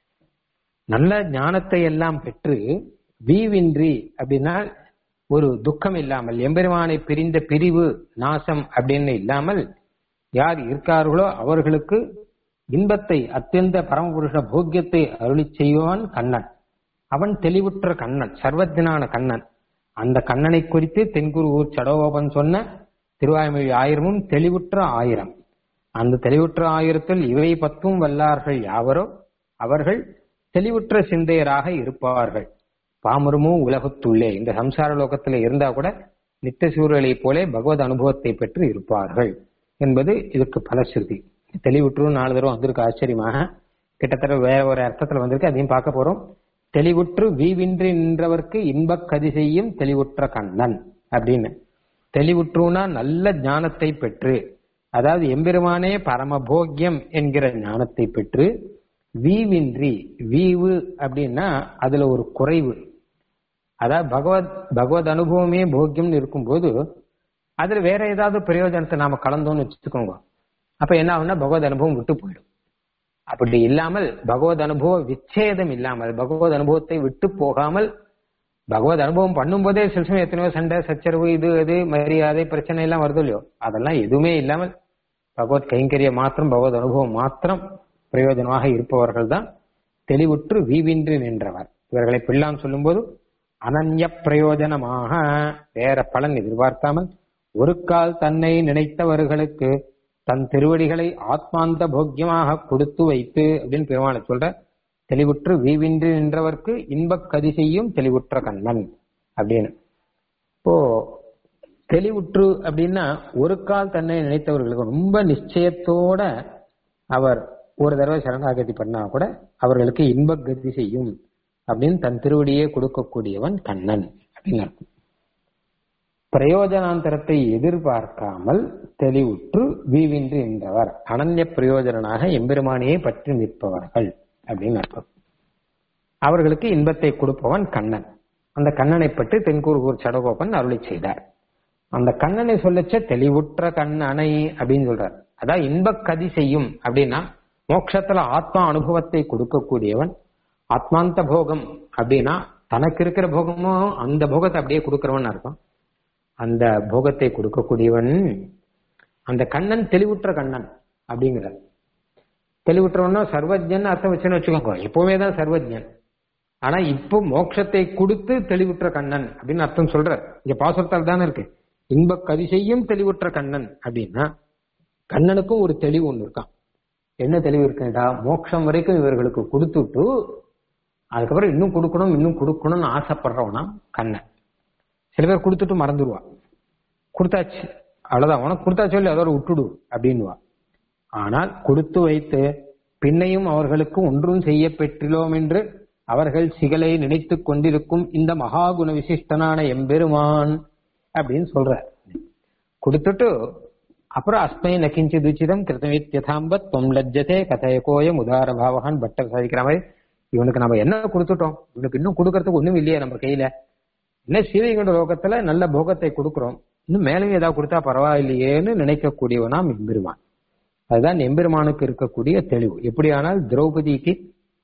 நல்ல ஞானத்தை எல்லாம் பெற்று வீவின்றி அப்படின்னா ஒரு துக்கம் இல்லாமல் எம்பெருமானை பிரிந்த பிரிவு நாசம் அப்படின்னு இல்லாமல் யார் இருக்கார்களோ அவர்களுக்கு இன்பத்தை அத்தியந்த பரமபுருஷ போக்கியத்தை அருளி செய்வான் கண்ணன் அவன் தெளிவுற்ற கண்ணன் சர்வஜனான கண்ணன் அந்த கண்ணனை குறித்து தென்குருவூர் சடோபன் சொன்ன திருவாய்மொழி ஆயிரமும் தெளிவுற்ற ஆயிரம் அந்த தெளிவுற்ற ஆயிரத்தில் இவை பத்தும் வல்லார்கள் யாவரோ அவர்கள் தெளிவுற்ற சிந்தையராக இருப்பார்கள் பாமரமும் உலகத்துள்ளே இந்த சம்சார லோகத்துல இருந்தா கூட நித்திய சூழலை போலே பகவத் அனுபவத்தை பெற்று இருப்பார்கள் என்பது இதுக்கு பலஸ்ருதி தெளிவுற்று நாலு தடவை வந்திருக்கு ஆச்சரியமாக கிட்டத்தட்ட வேற ஒரு அர்த்தத்துல வந்திருக்கு அதையும் பார்க்க போறோம் தெளிவுற்று வீவின்றி நின்றவர்க்கு இன்பக் கதி செய்யும் தெளிவுற்ற கண்ணன் அப்படின்னு தெளிவுற்றுனா நல்ல ஞானத்தை பெற்று அதாவது எம்பெருமானே பரமபோக்கியம் என்கிற ஞானத்தை பெற்று வீவின்றி வீவு அப்படின்னா அதுல ஒரு குறைவு அதாவது பகவத் பகவத் அனுபவமே போக்கியம்னு இருக்கும்போது அதுல வேற ஏதாவது பிரயோஜனத்தை நாம கலந்தோம்னு வச்சுக்கோங்க அப்ப என்ன ஆகும்னா பகவத் அனுபவம் விட்டு போயிடும் அப்படி இல்லாமல் பகவத் அனுபவ விச்சேதம் இல்லாமல் பகவத் அனுபவத்தை விட்டு போகாமல் பகவத் அனுபவம் பண்ணும்போதே சில சமயம் எத்தனையோ சண்டை சச்சரவு இது அது மரியாதை பிரச்சனை எல்லாம் வருது இல்லையோ அதெல்லாம் எதுவுமே இல்லாமல் பகவத் கைங்கரிய மாத்திரம் பகவத் அனுபவம் மாத்திரம் பிரயோஜனமாக இருப்பவர்கள் தான் தெளிவுற்று வீவின்றி நின்றவர் இவர்களை பிள்ளான் சொல்லும்போது அனன்ய பிரயோஜனமாக வேற பலன் எதிர்பார்க்காமல் ஒரு கால் தன்னை நினைத்தவர்களுக்கு தன் திருவடிகளை ஆத்மாந்த போக்கியமாக கொடுத்து வைத்து அப்படின்னு பெருமானை சொல்ற தெளிவுற்று வீவின்றி நின்றவர்க்கு இன்பக் கதி செய்யும் தெளிவுற்ற கண்ணன் அப்படின்னு இப்போ தெளிவுற்று அப்படின்னா ஒரு கால் தன்னை நினைத்தவர்களுக்கு ரொம்ப நிச்சயத்தோட அவர் ஒரு தடவை சரணாகதி பண்ணா கூட அவர்களுக்கு இன்பக் கதி செய்யும் அப்படின்னு தன் திருவடியே கொடுக்கக்கூடியவன் கண்ணன் அப்படின்னு அர்த்தம் பிரயோஜனாந்தரத்தை எதிர்பார்க்காமல் தெளிவுற்று வீவின்றி நின்றவர் அனன்ய பிரயோஜனாக எம்பெருமானியை பற்றி நிற்பவர்கள் அப்படின்னு அர்த்தம் அவர்களுக்கு இன்பத்தை கொடுப்பவன் கண்ணன் அந்த கண்ணனை பற்றி தென்கூர்கூர் சடகோபன் அருளி செய்தார் அந்த கண்ணனை சொல்லச்ச தெளிவுற்ற கண்ணனை அப்படின்னு சொல்றார் அதான் இன்பக் கதி செய்யும் அப்படின்னா மோட்சத்துல ஆத்மா அனுபவத்தை கொடுக்கக்கூடியவன் ஆத்மாந்த போகம் அப்படின்னா தனக்கு இருக்கிற போகமும் அந்த போகத்தை அப்படியே கொடுக்கிறவன் அர்த்தம் அந்த போகத்தை கொடுக்கக்கூடியவன் அந்த கண்ணன் தெளிவுற்ற கண்ணன் அப்படிங்கிற தெளிவுற்றவன்னா சர்வஜன் அர்த்தம் வச்சுன்னு வச்சுக்கோங்க எப்பவுமே தான் சர்வஜன் ஆனா இப்போ மோட்சத்தை கொடுத்து தெளிவுற்ற கண்ணன் அப்படின்னு அர்த்தம் சொல்ற இங்க பாசுரத்தால் தானே இருக்கு இன்ப கதி செய்யும் தெளிவுற்ற கண்ணன் அப்படின்னா கண்ணனுக்கும் ஒரு தெளிவு ஒண்ணு இருக்கான் என்ன தெளிவு இருக்குடா மோட்சம் வரைக்கும் இவர்களுக்கு கொடுத்துட்டு அதுக்கப்புறம் இன்னும் கொடுக்கணும் இன்னும் கொடுக்கணும்னு ஆசைப்படுறவனா கண்ணன் சில பேர் கொடுத்துட்டு மறந்துடுவா கொடுத்தாச்சு அவ்வளவுதான் உனக்கு கொடுத்தாச்சு சொல்லி அதோட விட்டுடு அப்படின்னுவா ஆனால் கொடுத்து வைத்து பின்னையும் அவர்களுக்கு ஒன்றும் செய்ய பெற்றிலோம் என்று அவர்கள் சிகலை நினைத்து கொண்டிருக்கும் இந்த மகாகுண விசிஷ்டனான எம்பெருமான் அப்படின்னு சொல்ற கொடுத்துட்டு அப்புறம் அஸ்மை நகிஞ்சி துச்சிதம் கிருத்தமித்யதாம்பத் தொம் லஜ்ஜதே கதையகோயம் உதார பாவகான் பட்டர் சாதிக்கிற மாதிரி இவனுக்கு நம்ம என்ன கொடுத்துட்டோம் இவனுக்கு இன்னும் கொடுக்கறதுக்கு ஒண்ணும் இல்லையே நம்ம கையில என்ன சீவைகுண்ட லோகத்துல நல்ல போகத்தை கொடுக்கிறோம் இன்னும் மேலும் ஏதாவது கொடுத்தா பரவாயில்லையேன்னு நினைக்கக்கூடியவனாம் எம்பெருமான் அதுதான் எம்பெருமானுக்கு இருக்கக்கூடிய தெளிவு எப்படியானால் திரௌபதிக்கு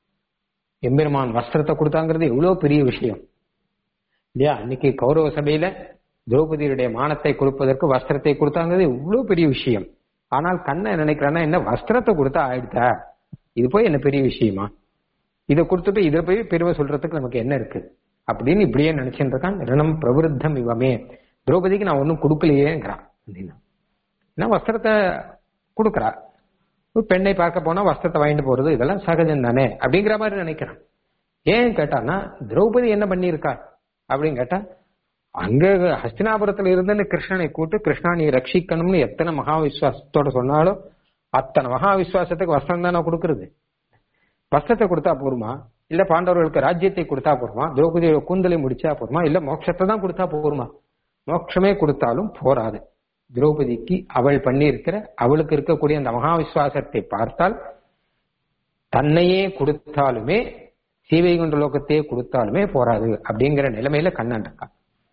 எம்பெருமான் வஸ்திரத்தை கொடுத்தாங்கிறது எவ்வளவு பெரிய விஷயம் இல்லையா அன்னைக்கு கௌரவ சபையில திரௌபதியுடைய மானத்தை கொடுப்பதற்கு வஸ்திரத்தை கொடுத்தாங்கிறது எவ்வளவு பெரிய விஷயம் ஆனால் கண்ணை நினைக்கிறான்னா என்ன வஸ்திரத்தை கொடுத்தா ஆயிடுதா இது போய் என்ன பெரிய விஷயமா இதை கொடுத்துட்டு இதை போய் பெருமை சொல்றதுக்கு நமக்கு என்ன இருக்கு அப்படின்னு இப்படியே நினைச்சுட்டு இருக்கான் ரிணம் பிரவருத்தம் இவமே திரௌபதிக்கு நான் ஒன்னும் கொடுக்கலையேங்கிறான் அப்படின்னா ஏன்னா வஸ்திரத்தை கொடுக்குறா ஒரு பெண்ணை பார்க்க போனா வஸ்திரத்தை வாங்கிட்டு போறது இதெல்லாம் சகஜம் தானே அப்படிங்கிற மாதிரி நினைக்கிறான் ஏன் கேட்டான்னா திரௌபதி என்ன பண்ணியிருக்கா அப்படின்னு கேட்டா அங்க ஹஸ்தினாபுரத்துல இருந்துன்னு கிருஷ்ணனை கூட்டு கிருஷ்ணா நீ ரட்சிக்கணும்னு எத்தனை மகா விசுவாசத்தோட சொன்னாலும் அத்தனை மகா விசுவாசத்துக்கு வஸ்திரம் தானே கொடுக்கறது வஸ்திரத்தை கொடுத்தா போருமா இல்ல பாண்டவர்களுக்கு ராஜ்யத்தை கொடுத்தா போருமா திரௌபதியோட கூந்தலை முடிச்சா போருமா இல்ல மோட்சத்தை தான் கொடுத்தா போருமா மோட்சமே கொடுத்தாலும் போராது திரௌபதிக்கு அவள் பண்ணியிருக்கிற அவளுக்கு இருக்கக்கூடிய அந்த மகா விசுவாசத்தை பார்த்தால் தன்னையே கொடுத்தாலுமே சீவைகுண்ட லோகத்தையே கொடுத்தாலுமே போராது அப்படிங்கிற நிலைமையில கண்ணன் இருக்கான்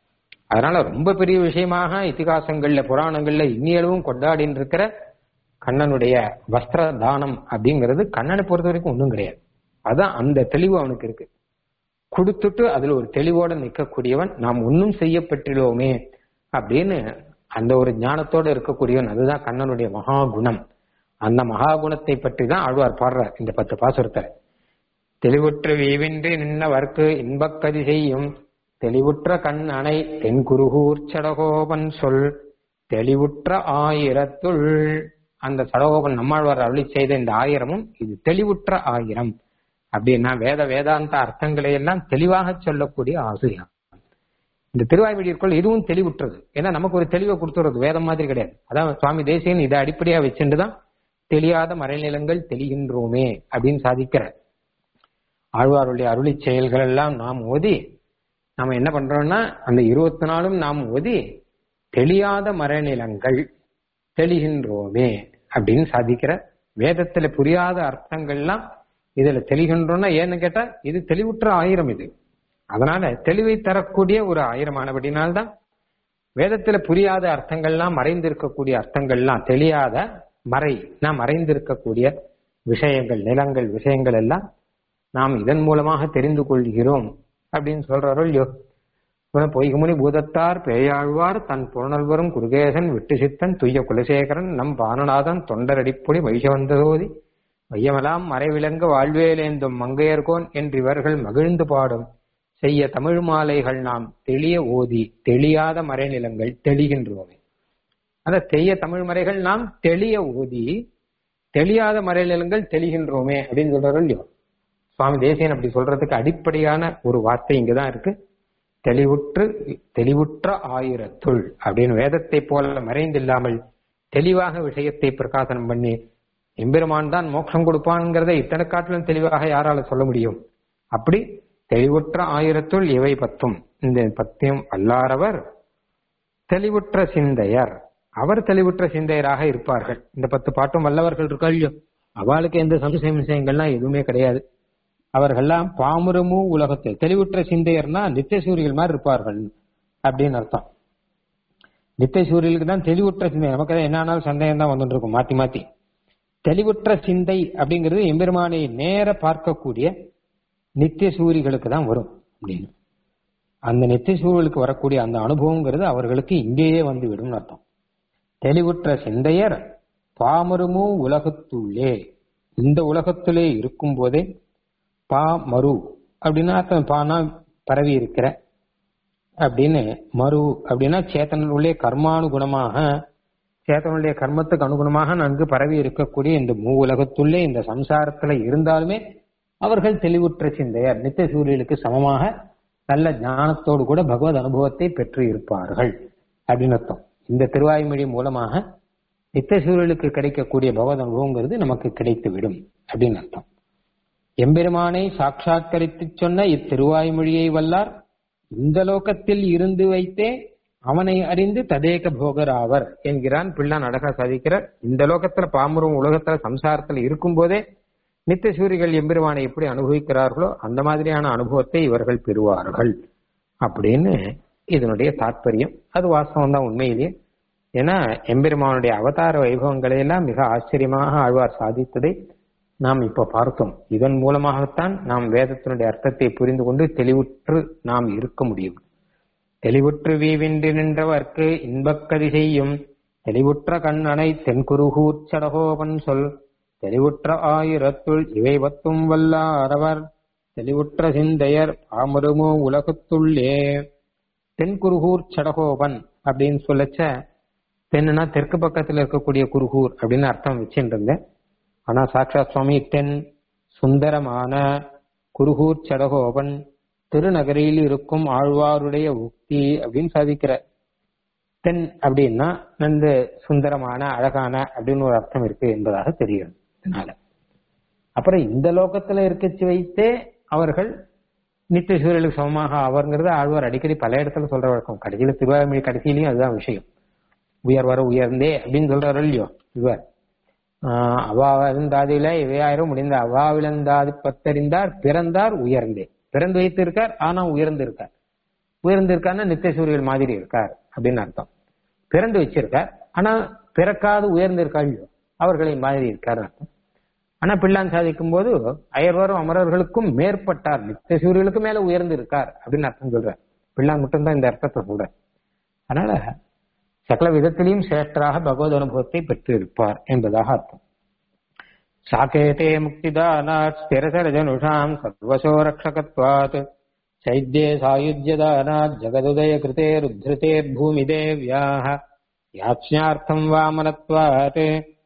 அதனால ரொம்ப பெரிய விஷயமாக இத்திகாசங்கள்ல புராணங்கள்ல இன்னியளவும் கொண்டாடின்னு இருக்கிற கண்ணனுடைய வஸ்திர தானம் அப்படிங்கிறது கண்ணனை பொறுத்த வரைக்கும் ஒன்றும் கிடையாது அதான் அந்த தெளிவு அவனுக்கு இருக்கு கொடுத்துட்டு அதுல ஒரு தெளிவோட நிற்கக்கூடியவன் நாம் ஒன்றும் செய்யப்பட்டுள்ளோமே அப்படின்னு அந்த ஒரு ஞானத்தோட இருக்கக்கூடியவன் அதுதான் கண்ணனுடைய மகா குணம் அந்த மகா குணத்தை பற்றி தான் ஆழ்வார் பாடுறார் இந்த பத்து பாசுரத்தை தெளிவுற்ற வீவின்றி நின்னவர்க்கு இன்பக்கதி செய்யும் தெளிவுற்ற கண் அணை தென்குருகூர் சடகோபன் சொல் தெளிவுற்ற ஆயிரத்துள் அந்த சடகோபன் நம்மாழ்வார் அருளி செய்த இந்த ஆயிரமும் இது தெளிவுற்ற ஆயிரம் அப்படின்னா வேத வேதாந்த அர்த்தங்களை எல்லாம் தெளிவாக சொல்லக்கூடிய ஆசிரியம் இந்த திருவாய்மொழியிற்குள் இதுவும் தெளிவுற்றது ஏன்னா நமக்கு ஒரு தெளிவை கொடுத்துறது வேதம் மாதிரி கிடையாது அதான் சுவாமி தேசியன் இதை அடிப்படையா வச்சுட்டு தான் தெரியாத மறைநிலங்கள் தெளிகின்றோமே அப்படின்னு சாதிக்கிறார் ஆழ்வாருடைய அருளி செயல்கள் எல்லாம் நாம் ஓதி நாம என்ன பண்றோம்னா அந்த இருபத்தி நாளும் நாம் ஓதி தெளியாத மறைநிலங்கள் தெளிகின்றோமே அப்படின்னு சாதிக்கிற வேதத்துல புரியாத அர்த்தங்கள்லாம் இதுல தெளிகின்றோம்னா ஏன்னு கேட்டா இது தெளிவுற்ற ஆயிரம் இது அதனால தெளிவை தரக்கூடிய ஒரு ஆயிரம் ஆனபடினால்தான் வேதத்துல புரியாத அர்த்தங்கள்லாம் மறைந்திருக்கக்கூடிய அர்த்தங்கள்லாம் தெரியாத மறை நாம் மறைந்திருக்கக்கூடிய விஷயங்கள் நிலங்கள் விஷயங்கள் எல்லாம் நாம் இதன் மூலமாக தெரிந்து கொள்கிறோம் அப்படின்னு சொல்றாரோ இல்லையோ பொய்குமுனி பூதத்தார் பேயாழ்வார் தன் புறநல்வரும் குருகேசன் விட்டு சித்தன் துய்ய குலசேகரன் நம் பானநாதன் தொண்டரடிப்பொடி வைஷவந்ததோதி வையமெல்லாம் மறைவிலங்க வாழ்வேலேந்தும் மங்கையர்கோன் என்று இவர்கள் மகிழ்ந்து பாடும் செய்ய தமிழ் மாலைகள் நாம் தெளிய ஓதி தெளியாத மறைநிலங்கள் தெளிகின்றோமே அந்த தெய்ய தமிழ் மறைகள் நாம் தெளிய ஓதி தெளியாத மறைநிலங்கள் தெளிகின்றோமே அப்படின்னு சொல்றாரு இல்லையோ சுவாமி தேசியன் அப்படி சொல்றதுக்கு அடிப்படையான ஒரு வார்த்தை இங்கதான் இருக்கு தெளிவுற்று தெளிவுற்ற ஆயிரத்துள் அப்படின்னு வேதத்தை போல மறைந்தில்லாமல் தெளிவாக விஷயத்தை பிரகாசனம் பண்ணி எம்பெருமான் தான் மோட்சம் கொடுப்பான்ங்கிறத இத்தனை காட்டிலும் தெளிவாக யாரால சொல்ல முடியும் அப்படி தெளிவுற்ற ஆயிரத்துள் இவை பத்தும் இந்த பத்தியம் அல்லாரவர் தெளிவுற்ற சிந்தையர் அவர் தெளிவுற்ற சிந்தையராக இருப்பார்கள் இந்த பத்து பாட்டும் வல்லவர்கள் இருக்கோ அவளுக்கு எந்த சம்சயம் விஷயங்கள்லாம் எதுவுமே கிடையாது அவர்கள்லாம் பாமுரமு உலகத்தில் தெளிவுற்ற சிந்தையர்னா நித்திய சூரியர்கள் மாதிரி இருப்பார்கள் அப்படின்னு அர்த்தம் நித்திய சூரியலுக்கு தான் தெளிவுற்ற சிந்தை நமக்கு தான் என்ன ஆனாலும் சந்தேகம் தான் வந்துட்டு இருக்கும் மாத்தி மாத்தி தெளிவுற்ற சிந்தை அப்படிங்கிறது எம்பெருமானை நேர பார்க்கக்கூடிய நித்திய சூரிகளுக்கு தான் வரும் அப்படின்னு அந்த நித்திய சூழலுக்கு வரக்கூடிய அந்த அனுபவங்கிறது அவர்களுக்கு இங்கேயே வந்து விடும் அர்த்தம் தெளிவுற்ற சிந்தையர் பாமருமு உலகத்துள்ளே இந்த உலகத்திலே இருக்கும் போதே பா மரு அப்படின்னா அர்த்தம் பானா பரவி இருக்கிற அப்படின்னு மறு அப்படின்னா சேத்தனுடைய கர்மானுகுணமாக சேத்தனுடைய கர்மத்துக்கு அனுகுணமாக நன்கு பரவி இருக்கக்கூடிய இந்த மூ உலகத்துள்ளே இந்த சம்சாரத்துல இருந்தாலுமே அவர்கள் தெளிவுற்ற சிந்தையர் நித்திய சூரியலுக்கு சமமாக நல்ல ஞானத்தோடு கூட பகவத் அனுபவத்தை பெற்று இருப்பார்கள் அப்படின்னு அர்த்தம் இந்த திருவாய்மொழி மூலமாக நித்திய சூரியலுக்கு கிடைக்கக்கூடிய பகவத் அனுபவங்கிறது நமக்கு கிடைத்து விடும் அப்படின்னு அர்த்தம் எம்பெருமானை சாட்சாத்கரித்து சொன்ன இத்திருவாய்மொழியை வல்லார் இந்த லோகத்தில் இருந்து வைத்தே அவனை அறிந்து ததேக போகர் ஆவர் என்கிறான் பிள்ளான் அழகா சாதிக்கிறார் இந்த லோகத்துல பாமுறும் உலகத்துல சம்சாரத்துல இருக்கும் போதே நித்திய சூரிகள் எம்பெருமானை எப்படி அனுபவிக்கிறார்களோ அந்த மாதிரியான அனுபவத்தை இவர்கள் பெறுவார்கள் அப்படின்னு இதனுடைய தாற்பயம் அது வாஸ்தவம் தான் உண்மையிலேயே ஏன்னா எம்பெருமானுடைய அவதார வைபவங்களை எல்லாம் மிக ஆச்சரியமாக ஆழ்வார் சாதித்ததை நாம் இப்ப பார்த்தோம் இதன் மூலமாகத்தான் நாம் வேதத்தினுடைய அர்த்தத்தை புரிந்து கொண்டு தெளிவுற்று நாம் இருக்க முடியும் தெளிவுற்று வீவின்றி நின்றவர்க்கு இன்பக்கதி செய்யும் தெளிவுற்ற கண்ணனை தென்குருகூர் சடகோபன் சொல் தெளிவுற்ற ஆயிரத்துள் இவை பத்தும் வல்லாரவர் தெளிவுற்ற சிந்தையர் பாமருமோ உலகத்துள்ளே தென்குருகூர் சடகோபன் அப்படின்னு சொல்லச்ச தென்னுனா தெற்கு பக்கத்துல இருக்கக்கூடிய குருகூர் அப்படின்னு அர்த்தம் வச்சுட்டு இருந்தேன் ஆனா சாட்சா சுவாமி தென் சுந்தரமான குருகூர் சடகோபன் திருநகரில் இருக்கும் ஆழ்வாருடைய உக்தி அப்படின்னு சாதிக்கிற தென் அப்படின்னா நந்து சுந்தரமான அழகான அப்படின்னு ஒரு அர்த்தம் இருக்கு என்பதாக தெரிகிறது இதனால அப்புறம் இந்த லோகத்துல இருக்கச்சு வைத்தே அவர்கள் நித்திய சூழலுக்கு சமமாக அவர்ங்கிறது ஆழ்வார் அடிக்கடி பல இடத்துல சொல்ற வழக்கம் கடைசியில திருவாரூர் கடைசியிலையும் அதுதான் விஷயம் உயர் வர உயர்ந்தே அப்படின்னு சொல்றாரு இல்லையோ இவர் ஆஹ் அவாவிழந்தாதில இவையாயிரம் முடிந்த அவாவிழந்தாது பத்தறிந்தார் பிறந்தார் உயர்ந்தே பிறந்து வைத்திருக்கார் ஆனா உயர்ந்திருக்கார் உயர்ந்திருக்காருன்னா நித்திய சூரியன் மாதிரி இருக்கார் அப்படின்னு அர்த்தம் பிறந்து வச்சிருக்கார் ஆனா பிறக்காது உயர்ந்திருக்காள் அவர்களை மாதிரி இருக்கார் அர்த்தம் ஆனா பிள்ளான் சாதிக்கும் போது அயர்வரும் அமரர்களுக்கும் மேற்பட்டார் நித்திய சூரியனுக்கு மேல உயர்ந்து இருக்கார் அப்படின்னு அர்த்தம் சொல்றார் பிள்ளான் மட்டும்தான் இந்த அர்த்தத்தை சொல்ற அதனால சகல விதத்திலையும் சிரேஷ்டராக பகவத் அனுபவத்தை பெற்று இருப்பார் என்பதாக அர்த்தம் சாகேதே முக்திதானாத் ஸ்திரசரஜனுஷாம் சர்வசோ ரக்ஷகத்வாத் சைத்யே சாயுஜ்யதானாத் ஜகதுதய கிருதே ருத்ருதேர் பூமி தேவ்யாः யாப்ஸ்யார்த்தம் வாமனத்வாத்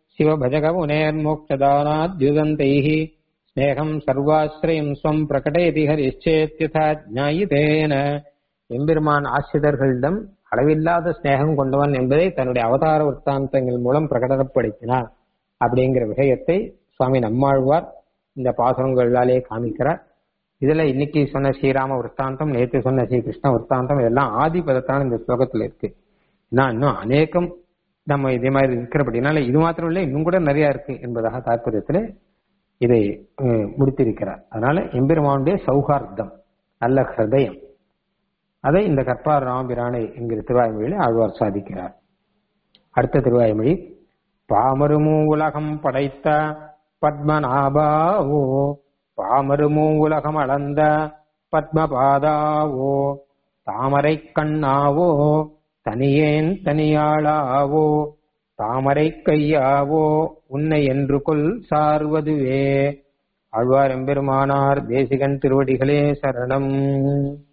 சிவபஜகமுனேர்மோக்ஷதானாத்யுதந்தைः ஸ்நேகம் சர்வாஸ்ரயம் ஸ்வம் பிரகடயதி ஹரிச்சேத்யதா ஜாயிதேன எம்பெருமான் ஆசிரியர்களிடம் அளவில்லாத ஸ்நேகம் கொண்டவன் என்பதை தன்னுடைய அவதார வృத்தாந்தங்கள் மூலம் பிரகடனப்படுத்தினார் அப்படிங்கிற விஷயத்தை சுவாமி நம்மாழ்வார் இந்த பாசுரங்களாலே காமிக்கிறார் இதுல இன்னைக்கு சொன்ன ஸ்ரீராம விற்த்தாந்தம் நேற்று சொன்ன ஸ்ரீ கிருஷ்ண விற்த்தாந்தம் இதெல்லாம் ஆதி பதத்தான இந்த ஸ்லோகத்துல இருக்கு நான் இன்னும் அநேகம் நம்ம இதே மாதிரி இருக்கிறபடினால இது மாத்திரம் இல்லை இன்னும் கூட நிறைய இருக்கு என்பதாக தாற்பயத்துல இதை அஹ், முடித்திருக்கிறார் அதனால எம்பெருமானுடைய சௌஹார்த்தம் நல்ல ஹிருதயம் அதை இந்த கற்பார் ராமபிரானை என்கிற திருவாய்மொழியில ஆழ்வார் சாதிக்கிறார் அடுத்த திருவாய்மொழி பாமருமூ உலகம் படைத்த பத்மநாபாவோ பாமருமூ உலகம் அளந்த பத்மபாதாவோ தாமரை கண்ணாவோ தனியேன் தனியாளாவோ தாமரை கையாவோ உன்னை என்று கொல் சார்வதுவே ஆழ்வார் எம்பெருமானார் தேசிகன் திருவடிகளே சரணம்